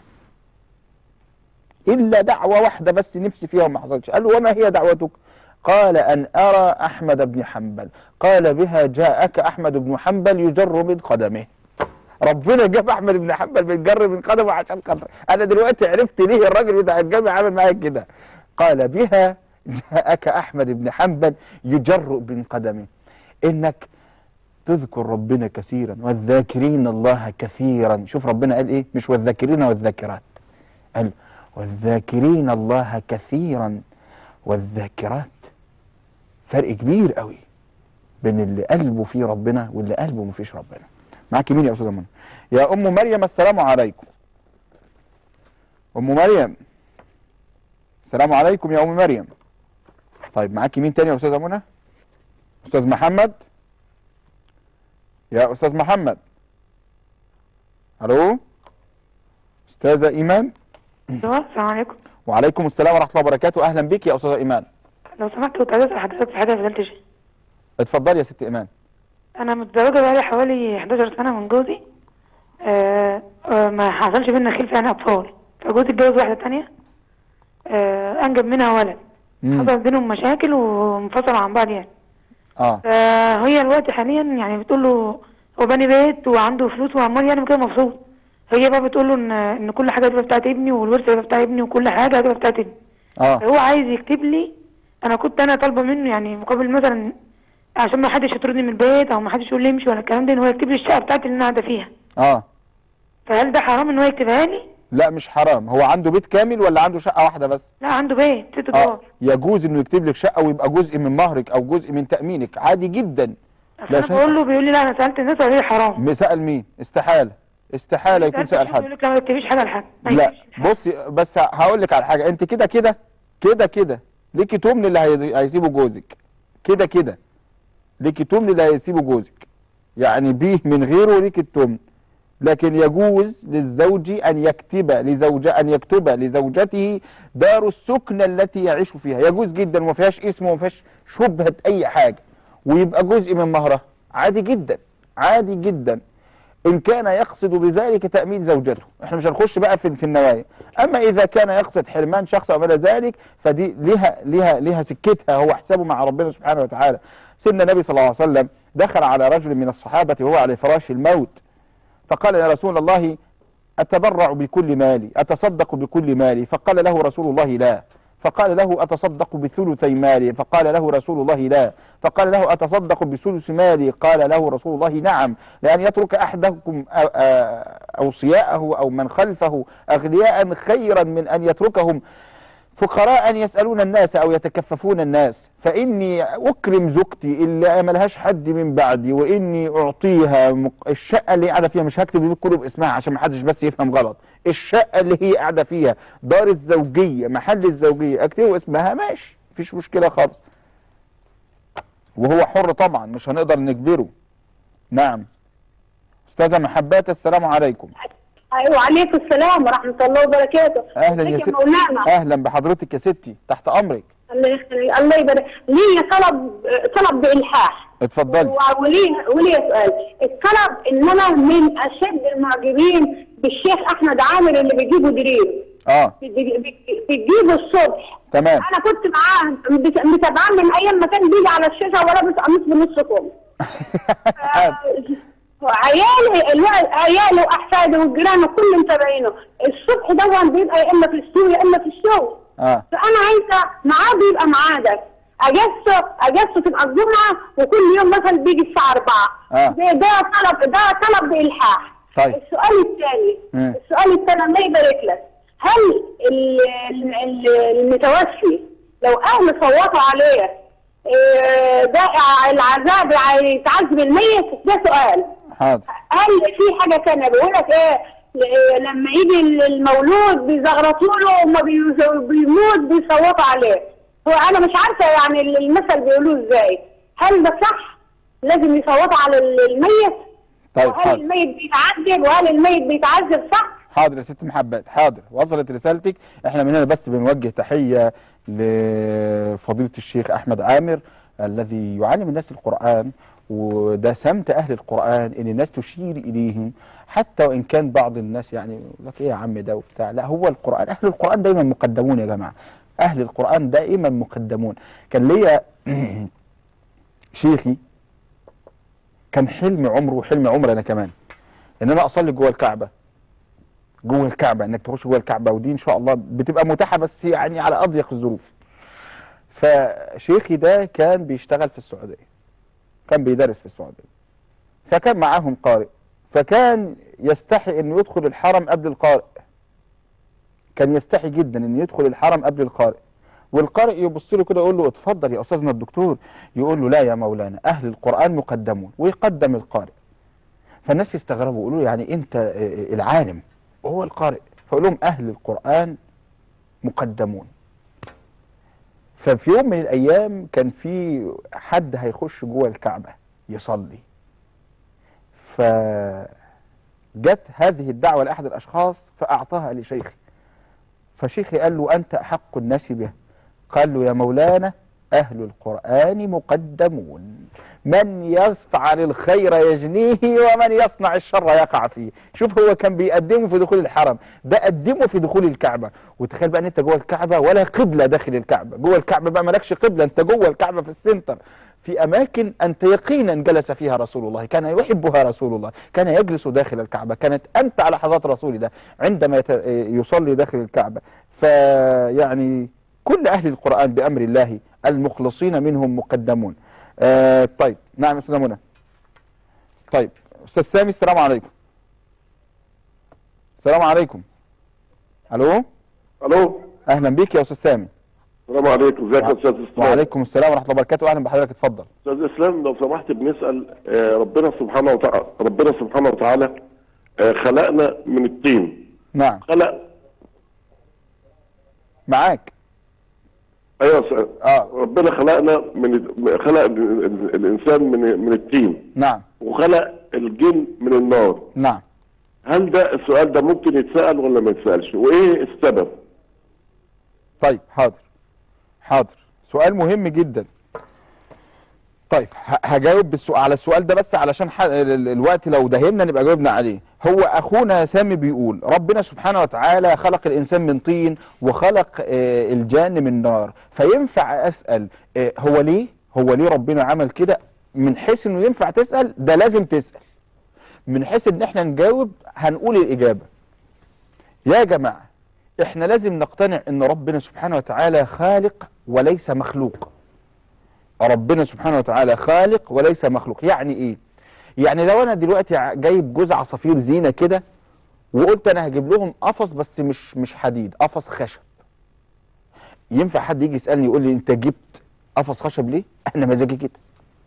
إلا دعوة واحدة بس نفسي فيها وما حصلتش قال له وما هي دعوتك قال أن أرى أحمد بن حنبل قال بها جاءك أحمد بن حنبل يجر من قدمه ربنا جاب احمد بن حنبل بيتجر من قدمه عشان خاطر انا دلوقتي عرفت ليه الراجل بتاع الجامع عمل معايا كده قال بها جاءك احمد بن حنبل يجر من قدمه انك تذكر ربنا كثيرا والذاكرين الله كثيرا شوف ربنا قال ايه مش والذاكرين والذاكرات قال والذاكرين الله كثيرا والذاكرات فرق كبير قوي بين اللي قلبه فيه ربنا واللي قلبه مفيش ربنا معاك مين يا استاذه منى يا ام مريم السلام عليكم ام مريم السلام عليكم يا ام مريم طيب معاكي مين تاني يا استاذه منى استاذ محمد يا استاذ محمد الو استاذه ايمان السلام عليكم وعليكم السلام ورحمه الله وبركاته اهلا بك يا استاذه ايمان لو سمحت كنت عايزة اسال حضرتك في حاجه يا فضيله الشيخ اتفضلي يا ست ايمان انا متزوجه بقالي حوالي 11 سنه من جوزي آه آه ما حصلش بينا خلف يعني اطفال فجوزي اتجوز واحده تانية آه انجب منها ولد مم. حصل بينهم مشاكل وانفصلوا عن بعض يعني اه فهي الوقت حاليا يعني بتقول له هو بني بيت وعنده فلوس وعمال يعني كده مبسوط هي بقى بتقول له ان ان كل حاجه هتبقى بتاعت ابني والورثه هتبقى بتاع ابني وكل حاجه هتبقى بتاعت ابني اه هو عايز يكتب لي انا كنت انا طالبه منه يعني مقابل مثلا عشان ما حدش يطردني من البيت او ما حدش يقول لي امشي ولا الكلام ده ان هو يكتب لي الشقه بتاعتي اللي انا قاعده فيها اه فهل ده حرام ان هو يكتبها لي لا مش حرام هو عنده بيت كامل ولا عنده شقه واحده بس لا عنده بيت ست اه ادوار يجوز انه يكتب لك شقه ويبقى جزء من مهرك او جزء من تامينك عادي جدا انا بقول له بيقول لي لا انا سالت الناس قالوا لي حرام سال مين استحاله استحاله يكون سال يقول حد لك لا ما تكتبيش حاجه لحد ما لا بصي بس هقول لك على حاجه انت كده كده كده كده ليكي تمن اللي هي- هيسيبه جوزك كده كده ليكي تمن اللي هيسيبه جوزك يعني بيه من غيره ليكي التمن لكن يجوز للزوج ان يكتب لزوجة ان يكتب لزوجته دار السكن التي يعيش فيها يجوز جدا وما فيهاش اسم وما فيهاش شبهه اي حاجه ويبقى جزء من مهرها عادي جدا عادي جدا ان كان يقصد بذلك تامين زوجته احنا مش هنخش بقى في في النوايا اما اذا كان يقصد حرمان شخص او ما الى ذلك فدي لها لها لها سكتها هو حسابه مع ربنا سبحانه وتعالى سيدنا النبي صلى الله عليه وسلم دخل على رجل من الصحابه وهو على فراش الموت فقال يا رسول الله أتبرع بكل مالي أتصدق بكل مالي فقال له رسول الله لا فقال له أتصدق بثلثي مالي فقال له رسول الله لا فقال له أتصدق بثلث مالي قال له رسول الله نعم لأن يترك أحدكم أ- أ- أوصياءه أو من خلفه أغنياء خيرا من أن يتركهم فقراء يسألون الناس أو يتكففون الناس فإني أكرم زوجتي اللي ملهاش حد من بعدي وإني أعطيها مق- الشقة اللي قاعدة فيها مش هكتب البيت كله باسمها عشان ما حدش بس يفهم غلط الشقة اللي هي قاعدة فيها دار الزوجية محل الزوجية أكتبه اسمها ماشي مفيش مشكلة خالص وهو حر طبعا مش هنقدر نجبره نعم أستاذة محبات السلام عليكم ايوه عليكم السلام ورحمه الله وبركاته أهلا يا ازيك ستي مولانا أهلا بحضرتك يا ستي تحت أمرك الله يخليك الله يبارك لي طلب طلب بالحاح اتفضلي و- ولي ولي سؤال الطلب ان انا من اشد المعجبين بالشيخ احمد عامر اللي بيجيبه دريم اه بيجي- بيجي- بيجيبه الصبح تمام انا كنت معاه مت- متابعاه من ايام ما كان بيجي على الشاشه ولابس قميص بنص كم عيالي الوقت عيالي واحفادي والجيران كل متابعينه الصبح دون بيبقى يا اما في السوق يا اما في الشغل اه فانا عايزه معاه بيبقى ميعادك اجازته اجازته تبقى الجمعه وكل يوم مثلا بيجي الساعه 4 آه. ده ده طلب ده طلب بالحاح طيب. السؤال الثاني مم. السؤال الثاني الله يبارك لك هل ال- ال- ال- المتوفي لو اهله صوتوا عليه إيه، ده العذاب يتعذب الميت ده سؤال حاضر هل في حاجه ثانيه بيقول لك ايه ل- لما يجي المولود بيزغرطوا له وما بيز- بيموت بيصوتوا عليه هو انا مش عارفه يعني المثل بيقولوه ازاي هل ده صح لازم يصوتوا على ال- الميت طيب وهل حاضر الميت بيتعذب وهل الميت بيتعذب صح حاضر يا ست محبات حاضر وصلت رسالتك احنا من هنا بس بنوجه تحية لفضيلة الشيخ أحمد عامر الذي يعلم الناس القرآن وده سمت أهل القرآن إن الناس تشير إليهم حتى وإن كان بعض الناس يعني يقول لك إيه يا عم ده وبتاع لا هو القرآن أهل القرآن دايما مقدمون يا جماعة أهل القرآن دائما مقدمون كان ليا شيخي كان حلم عمره وحلم عمر أنا كمان إن أنا أصلي جوه الكعبة جوه الكعبه انك تخش جوه الكعبه ودي ان شاء الله بتبقى متاحه بس يعني على اضيق الظروف فشيخي ده كان بيشتغل في السعوديه كان بيدرس في السعوديه فكان معاهم قارئ فكان يستحي انه يدخل الحرم قبل القارئ كان يستحي جدا انه يدخل الحرم قبل القارئ والقارئ يبص له كده يقول له اتفضل يا استاذنا الدكتور يقول له لا يا مولانا اهل القران مقدمون ويقدم القارئ فالناس يستغربوا يقولوا له يعني انت آه، العالم وهو القارئ فأقول لهم أهل القرآن مقدمون ففي يوم من الأيام كان في حد هيخش جوه الكعبة يصلي فجت هذه الدعوة لأحد الأشخاص فأعطاها لشيخي فشيخي قال له أنت أحق الناس به قال له يا مولانا أهل القرآن مقدمون من يفعل الخير يجنيه ومن يصنع الشر يقع فيه شوف هو كان بيقدمه في دخول الحرم ده قدمه في دخول الكعبة وتخيل بقى ان انت جوه الكعبة ولا قبلة داخل الكعبة جوه الكعبة بقى مالكش قبلة انت جوه الكعبة في السنتر في أماكن أنت يقينا جلس فيها رسول الله كان يحبها رسول الله كان يجلس داخل الكعبة كانت أمتع لحظات رسول الله عندما يت- يصلي داخل الكعبة فيعني كل أهل القرآن بأمر الله المخلصين منهم مقدمون آه طيب نعم أستاذة منى طيب أستاذ سامي السلام عليكم السلام عليكم ألو الو أهلا بك يا أستاذ سامي السلام عليكم ازيك يا استاذ اسلام وعليكم السلام ورحمة الله وبركاته أهلا بحضرتك اتفضل استاذ اسلام لو سمحت بنسال آه، ربنا سبحانه وتعالى ربنا سبحانه وتعالى آه، خلقنا من الطين نعم خلق معاك ايوه س- اه ربنا خلقنا من ال- خلق ال- ال- الانسان من من الطين نعم وخلق الجن من النار نعم هل ده السؤال ده ممكن يتسال ولا ما يتسالش وايه السبب طيب حاضر حاضر سؤال مهم جدا طيب ه- هجاوب بالسؤال على السؤال ده بس علشان ح... ال- ال- الوقت لو دهمنا نبقى جاوبنا عليه هو اخونا سامي بيقول ربنا سبحانه وتعالى خلق الانسان من طين وخلق آه، الجان من نار فينفع اسال آه، هو ليه هو ليه ربنا عمل كده من حيث انه ينفع تسال ده لازم تسال من حيث ان احنا نجاوب هنقول الاجابه يا جماعه احنا لازم نقتنع ان ربنا سبحانه وتعالى خالق وليس مخلوق ربنا سبحانه وتعالى خالق وليس مخلوق يعني ايه يعني لو انا دلوقتي ع- جايب جوز عصافير زينه كده وقلت انا هجيب لهم قفص بس مش مش حديد قفص خشب ينفع حد يجي يسالني يقول لي انت جبت قفص خشب ليه انا مزاجي كده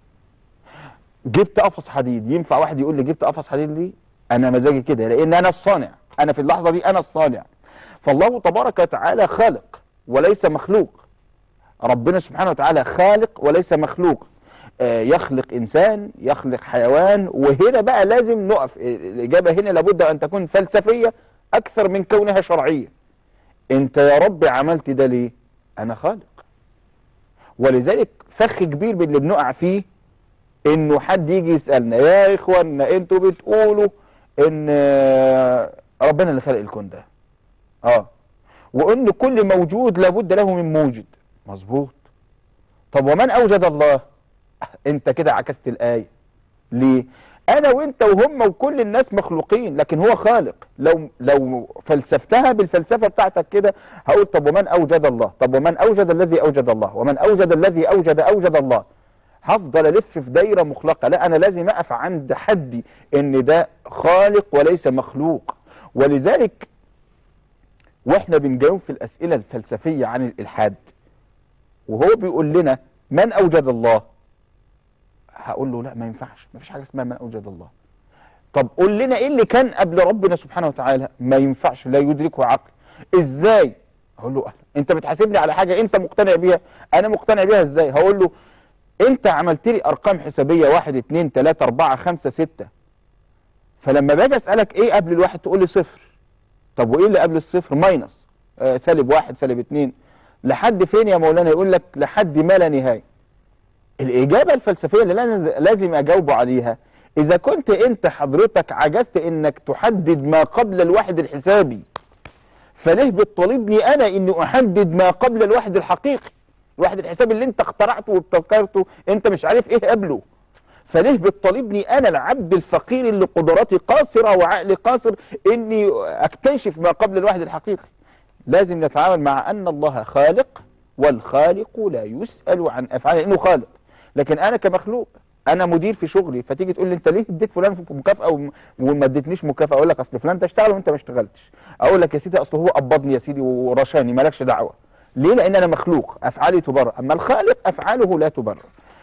جبت قفص حديد ينفع واحد يقول لي جبت قفص حديد ليه انا مزاجي كده لان انا الصانع انا في اللحظه دي انا الصانع فالله تبارك وتعالى خالق وليس مخلوق ربنا سبحانه وتعالى خالق وليس مخلوق آه، يخلق انسان يخلق حيوان وهنا بقى لازم نقف الاجابه هنا لابد ان تكون فلسفيه اكثر من كونها شرعيه انت يا رب عملت ده ليه انا خالق ولذلك فخ كبير من اللي بنقع فيه انه حد يجي يسالنا يا اخوانا انتوا بتقولوا ان آه، ربنا اللي خلق الكون ده اه وان كل موجود لابد له من موجد مظبوط طب ومن اوجد الله انت كده عكست الايه ليه انا وانت وهم وكل الناس مخلوقين لكن هو خالق لو لو فلسفتها بالفلسفه بتاعتك كده هقول طب ومن اوجد الله طب ومن اوجد الذي اوجد الله ومن اوجد الذي اوجد اوجد الله هفضل الف في دايره مخلقه لا انا لازم اقف عند حدي ان ده خالق وليس مخلوق ولذلك واحنا بنجاوب في الاسئله الفلسفيه عن الالحاد وهو بيقول لنا من اوجد الله هقول له لا ما ينفعش ما فيش حاجه اسمها من اوجد الله طب قول لنا ايه اللي كان قبل ربنا سبحانه وتعالى ما ينفعش لا يدركه عقل ازاي هقول له أهلا. انت بتحاسبني على حاجه انت مقتنع بيها انا مقتنع بيها ازاي هقول له انت عملت لي ارقام حسابيه واحد اتنين تلاته اربعه خمسه سته فلما باجي اسالك ايه قبل الواحد تقول لي صفر طب وايه اللي قبل الصفر ماينس آه سالب واحد سالب اتنين لحد فين يا مولانا يقول لك لحد ما لا نهايه الاجابه الفلسفيه اللي أنا لازم اجاوبه عليها اذا كنت انت حضرتك عجزت انك تحدد ما قبل الواحد الحسابي فليه بتطالبني انا اني احدد ما قبل الواحد الحقيقي الواحد الحسابي اللي انت اخترعته وابتكرته انت مش عارف ايه قبله فليه بتطالبني انا العبد الفقير اللي قدراتي قاصره وعقلي قاصر اني اكتشف ما قبل الواحد الحقيقي لازم نتعامل مع ان الله خالق والخالق لا يسال عن افعاله لانه خالق لكن انا كمخلوق انا مدير في شغلي فتيجي تقول لي انت ليه اديت فلان في مكافاه وم- وما اديتنيش مكافاه اقول لك اصل فلان ده اشتغل وانت ما اشتغلتش اقول لك يا سيدي اصل هو قبضني يا سيدي ورشاني مالكش دعوه ليه لان انا مخلوق افعالي تبرر اما الخالق افعاله لا تبرر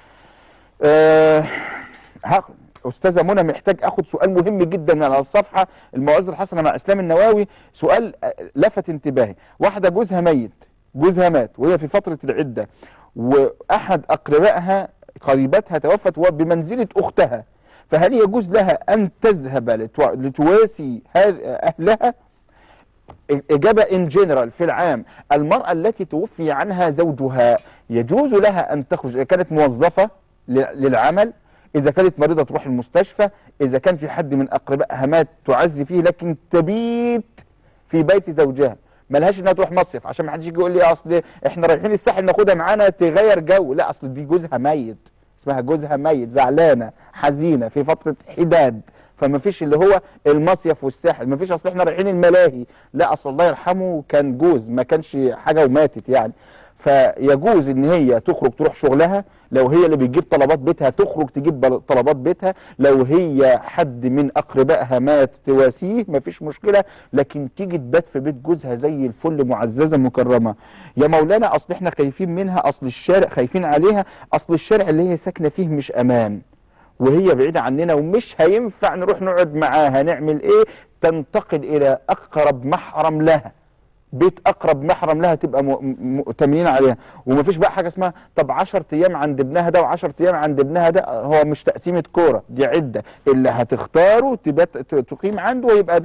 أه ها- استاذه منى محتاج اخد سؤال مهم جدا من على الصفحه الموعظه الحسنه مع اسلام النواوي سؤال آه، لفت انتباهي واحده جوزها ميت جوزها مات وهي في فتره العده واحد اقربائها قريبتها توفت وبمنزله اختها فهل يجوز لها ان تذهب لتو- لتواسي هذ- اهلها إجابة إن جنرال في العام المرأة التي توفي عنها زوجها يجوز لها أن تخرج إذا كانت موظفة ل- للعمل إذا كانت مريضة تروح المستشفى إذا كان في حد من أقربائها مات تعزي فيه لكن تبيت في بيت زوجها ملهاش انها تروح مصيف عشان ما حدش يجي يقول لي اصل احنا رايحين الساحل ناخدها معانا تغير جو لا اصل دي جوزها ميت اسمها جوزها ميت زعلانه حزينه في فتره حداد فما فيش اللي هو المصيف والساحل ما فيش اصل احنا رايحين الملاهي لا اصل الله يرحمه كان جوز ما كانش حاجه وماتت يعني فيجوز ان هي تخرج تروح شغلها لو هي اللي بتجيب طلبات بيتها تخرج تجيب بل- طلبات بيتها لو هي حد من اقربائها مات تواسيه مفيش مشكله لكن تيجي تبات في بيت جوزها زي الفل معززه مكرمه يا مولانا اصل احنا خايفين منها اصل الشارع خايفين عليها اصل الشارع اللي هي ساكنه فيه مش امان وهي بعيدة عننا ومش هينفع نروح نقعد معاها نعمل ايه تنتقل الى اقرب محرم لها بيت اقرب محرم لها تبقى م- م- مؤتمنين عليها ومفيش بقى حاجه اسمها طب 10 ايام عند ابنها ده و10 ايام عند ابنها ده هو مش تقسيمه كوره دي عده اللي هتختاره تبات ت- تقيم عنده ويبقى ده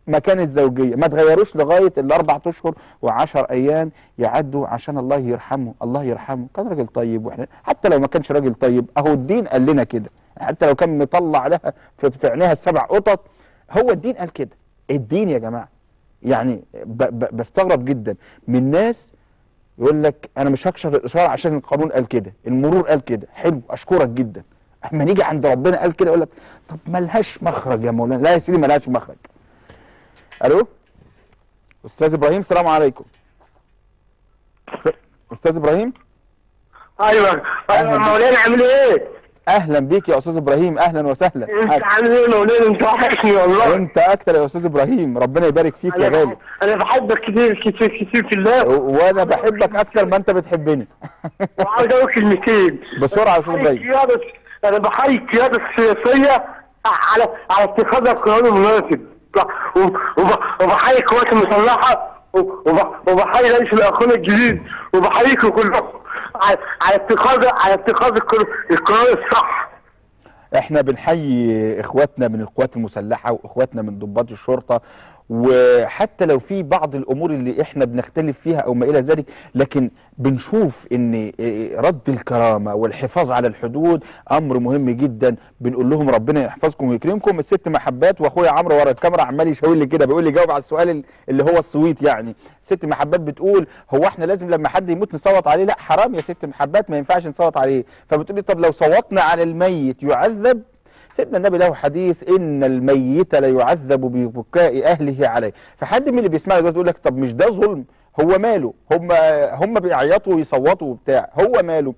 مكان الزوجيه ما تغيروش لغايه الاربع اشهر وعشر ايام يعدوا عشان الله يرحمه الله يرحمه كان راجل طيب واحنا حتى لو ما كانش راجل طيب اهو الدين قال لنا كده حتى لو كان مطلع لها في في عينيها السبع قطط هو الدين قال كده الدين يا جماعه يعني ب ب بستغرب جدا من ناس يقول لك انا مش هكشف الاشاره عشان القانون قال كده المرور قال كده حلو اشكرك جدا اما نيجي عند ربنا قال كده يقول لك طب ملهاش مخرج يا مولانا لا يا سيدي ملهاش مخرج الو استاذ ابراهيم السلام عليكم استاذ ابراهيم ايوه ايوه مولانا عامل ايه؟ اهلا بيك يا استاذ ابراهيم اهلا وسهلا انت عامل ايه يا مولانا انت وحشني والله انت اكتر يا استاذ ابراهيم ربنا يبارك فيك يا أنا غالي انا بحبك كتير كتير كتير في الله و- وانا بحبك اكتر ما انت بتحبني وعاوز اقول كلمتين بسرعه يا استاذ ابراهيم القيادة انا بحيي القيادة السياسية على على اتخاذ القرار المناسب وب- وب- وبحيي القوات المسلحة وب- وبحيي رئيس الاخوان الجديد وبحييكم كلكم على على اتخاذ على اتخاذ القر- القرار الصح احنا بنحيي اخواتنا من القوات المسلحه واخواتنا من ضباط الشرطه وحتى لو في بعض الامور اللي احنا بنختلف فيها او ما الى ذلك لكن بنشوف ان إيه رد الكرامه والحفاظ على الحدود امر مهم جدا بنقول لهم ربنا يحفظكم ويكرمكم الست محبات واخويا عمرو ورا الكاميرا عمال يشاور لي كده بيقول لي جاوب على السؤال اللي هو السويت يعني ست محبات بتقول هو احنا لازم لما حد يموت نصوت عليه لا حرام يا ست محبات ما ينفعش نصوت عليه فبتقول لي طب لو صوتنا على الميت يعذب سيدنا النبي له حديث ان الميت لا يعذب ببكاء اهله عليه فحد من اللي بيسمعنا دلوقتي يقول لك طب مش ده ظلم هو ماله هم هم بيعيطوا ويصوتوا وبتاع هو ماله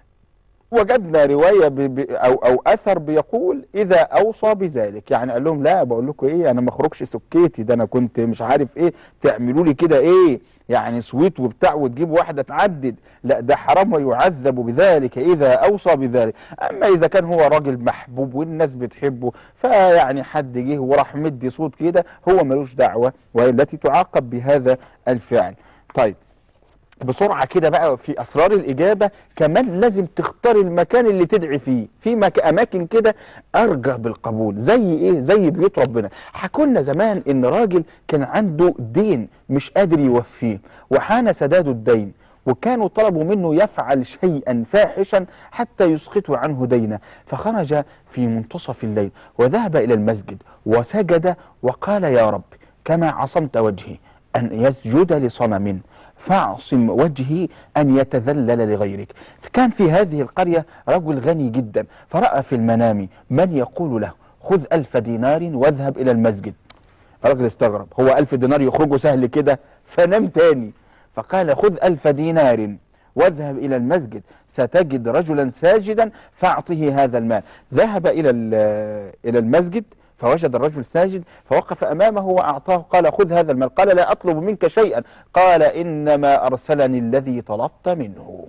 وجدنا روايه ب... ب... او او اثر بيقول اذا اوصى بذلك يعني قال لهم لا بقول لكم ايه انا ما اخرجش سكيتي ده انا كنت مش عارف ايه تعملوا لي كده ايه يعني سويت وبتاع وتجيب واحده تعدد لا ده حرام ويعذب بذلك اذا اوصى بذلك اما اذا كان هو راجل محبوب والناس بتحبه فيعني حد جه وراح مدي صوت كده هو ملوش دعوه وهي التي تعاقب بهذا الفعل طيب بسرعة كده بقى في أسرار الإجابة كمان لازم تختار المكان اللي تدعي فيه في مك... أماكن كده أرجى بالقبول زي إيه زي بيوت ربنا حكولنا زمان إن راجل كان عنده دين مش قادر يوفيه وحان سداد الدين وكانوا طلبوا منه يفعل شيئا فاحشا حتى يسقطوا عنه دينه فخرج في منتصف الليل وذهب إلى المسجد وسجد وقال يا رب كما عصمت وجهي أن يسجد لصنم فاعصم وجهي أن يتذلل لغيرك فكان في هذه القرية رجل غني جدا فرأى في المنام من يقول له خذ ألف دينار واذهب إلى المسجد الرجل استغرب هو ألف دينار يخرجوا سهل كده فنام تاني فقال خذ ألف دينار واذهب إلى المسجد ستجد رجلا ساجدا فأعطه هذا المال ذهب إلى ال- إلى المسجد فوجد الرجل ساجد فوقف أمامه وأعطاه قال خذ هذا المال قال لا أطلب منك شيئا قال إنما أرسلني الذي طلبت منه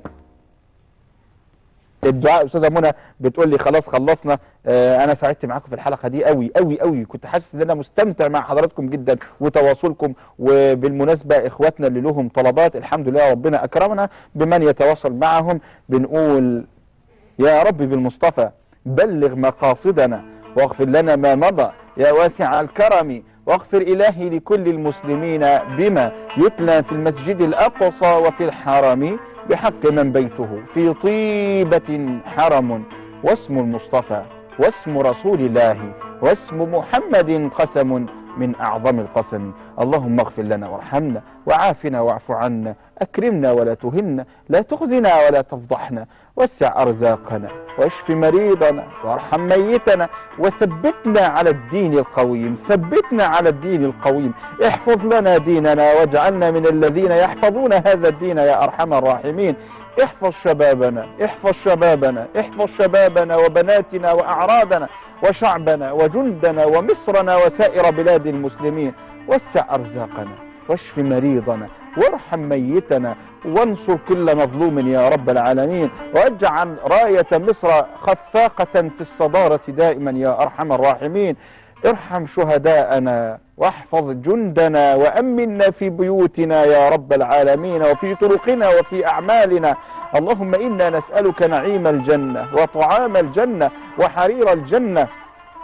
الدعاء استاذه منى بتقول لي خلاص خلصنا آه انا سعدت معاكم في الحلقه دي قوي قوي قوي كنت حاسس ان انا مستمتع مع حضراتكم جدا وتواصلكم وبالمناسبه اخواتنا اللي لهم طلبات الحمد لله ربنا اكرمنا بمن يتواصل معهم بنقول يا رب بالمصطفى بلغ مقاصدنا واغفر لنا ما مضى يا واسع الكرم واغفر إلهي لكل المسلمين بما يتلى في المسجد الأقصى وفي الحرم بحق من بيته في طيبة حرم واسم المصطفى واسم رسول الله واسم محمد قسم من أعظم القسم اللهم اغفر لنا وارحمنا وعافنا واعف عنا أكرمنا ولا تهنا لا تخزنا ولا تفضحنا وسع أرزاقنا واشف مريضنا وارحم ميتنا وثبتنا على الدين القويم ثبتنا على الدين القويم احفظ لنا ديننا واجعلنا من الذين يحفظون هذا الدين يا أرحم الراحمين احفظ شبابنا احفظ شبابنا احفظ شبابنا وبناتنا وأعراضنا وشعبنا وجندنا ومصرنا وسائر بلاد المسلمين وسع أرزاقنا واشف مريضنا وارحم ميتنا وانصر كل مظلوم يا رب العالمين واجعل راية مصر خفاقة في الصدارة دائما يا أرحم الراحمين ارحم شهداءنا واحفظ جندنا وأمنا في بيوتنا يا رب العالمين وفي طرقنا وفي أعمالنا اللهم إنا نسألك نعيم الجنة وطعام الجنة وحرير الجنة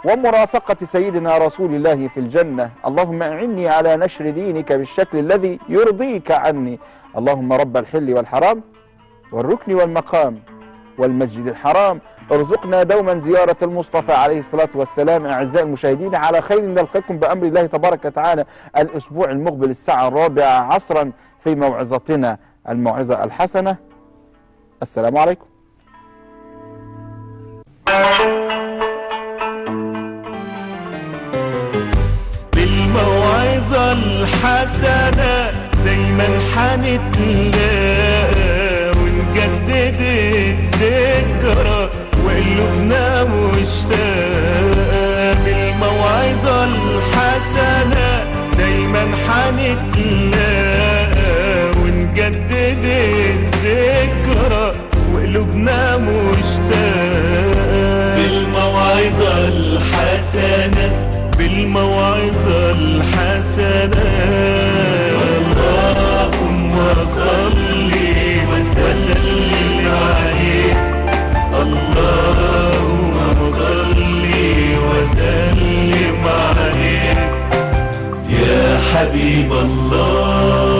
ومرافقة سيدنا رسول الله في الجنة اللهم أعني على نشر دينك بالشكل الذي يرضيك عني اللهم رب الحل والحرام والركن والمقام والمسجد الحرام ارزقنا دوما زيارة المصطفى عليه الصلاة والسلام أعزائي المشاهدين على خير نلقاكم بأمر الله تبارك وتعالى الأسبوع المقبل الساعة الرابعة عصرا في موعظتنا الموعظة الحسنة السلام عليكم بالموعظة الحسنة دايما حنتلاقى ونجدد الذكرى وقلوبنا مشتاقة بالموعظة الحسنة دايما حنتلاقى ونجدد الذكرى وقلوبنا مشتاقة بالموعظة الحسنة بالموعظة الحسنة اللهم صل وسلم عليه اللهم صل وسلم عليه يا حبيب الله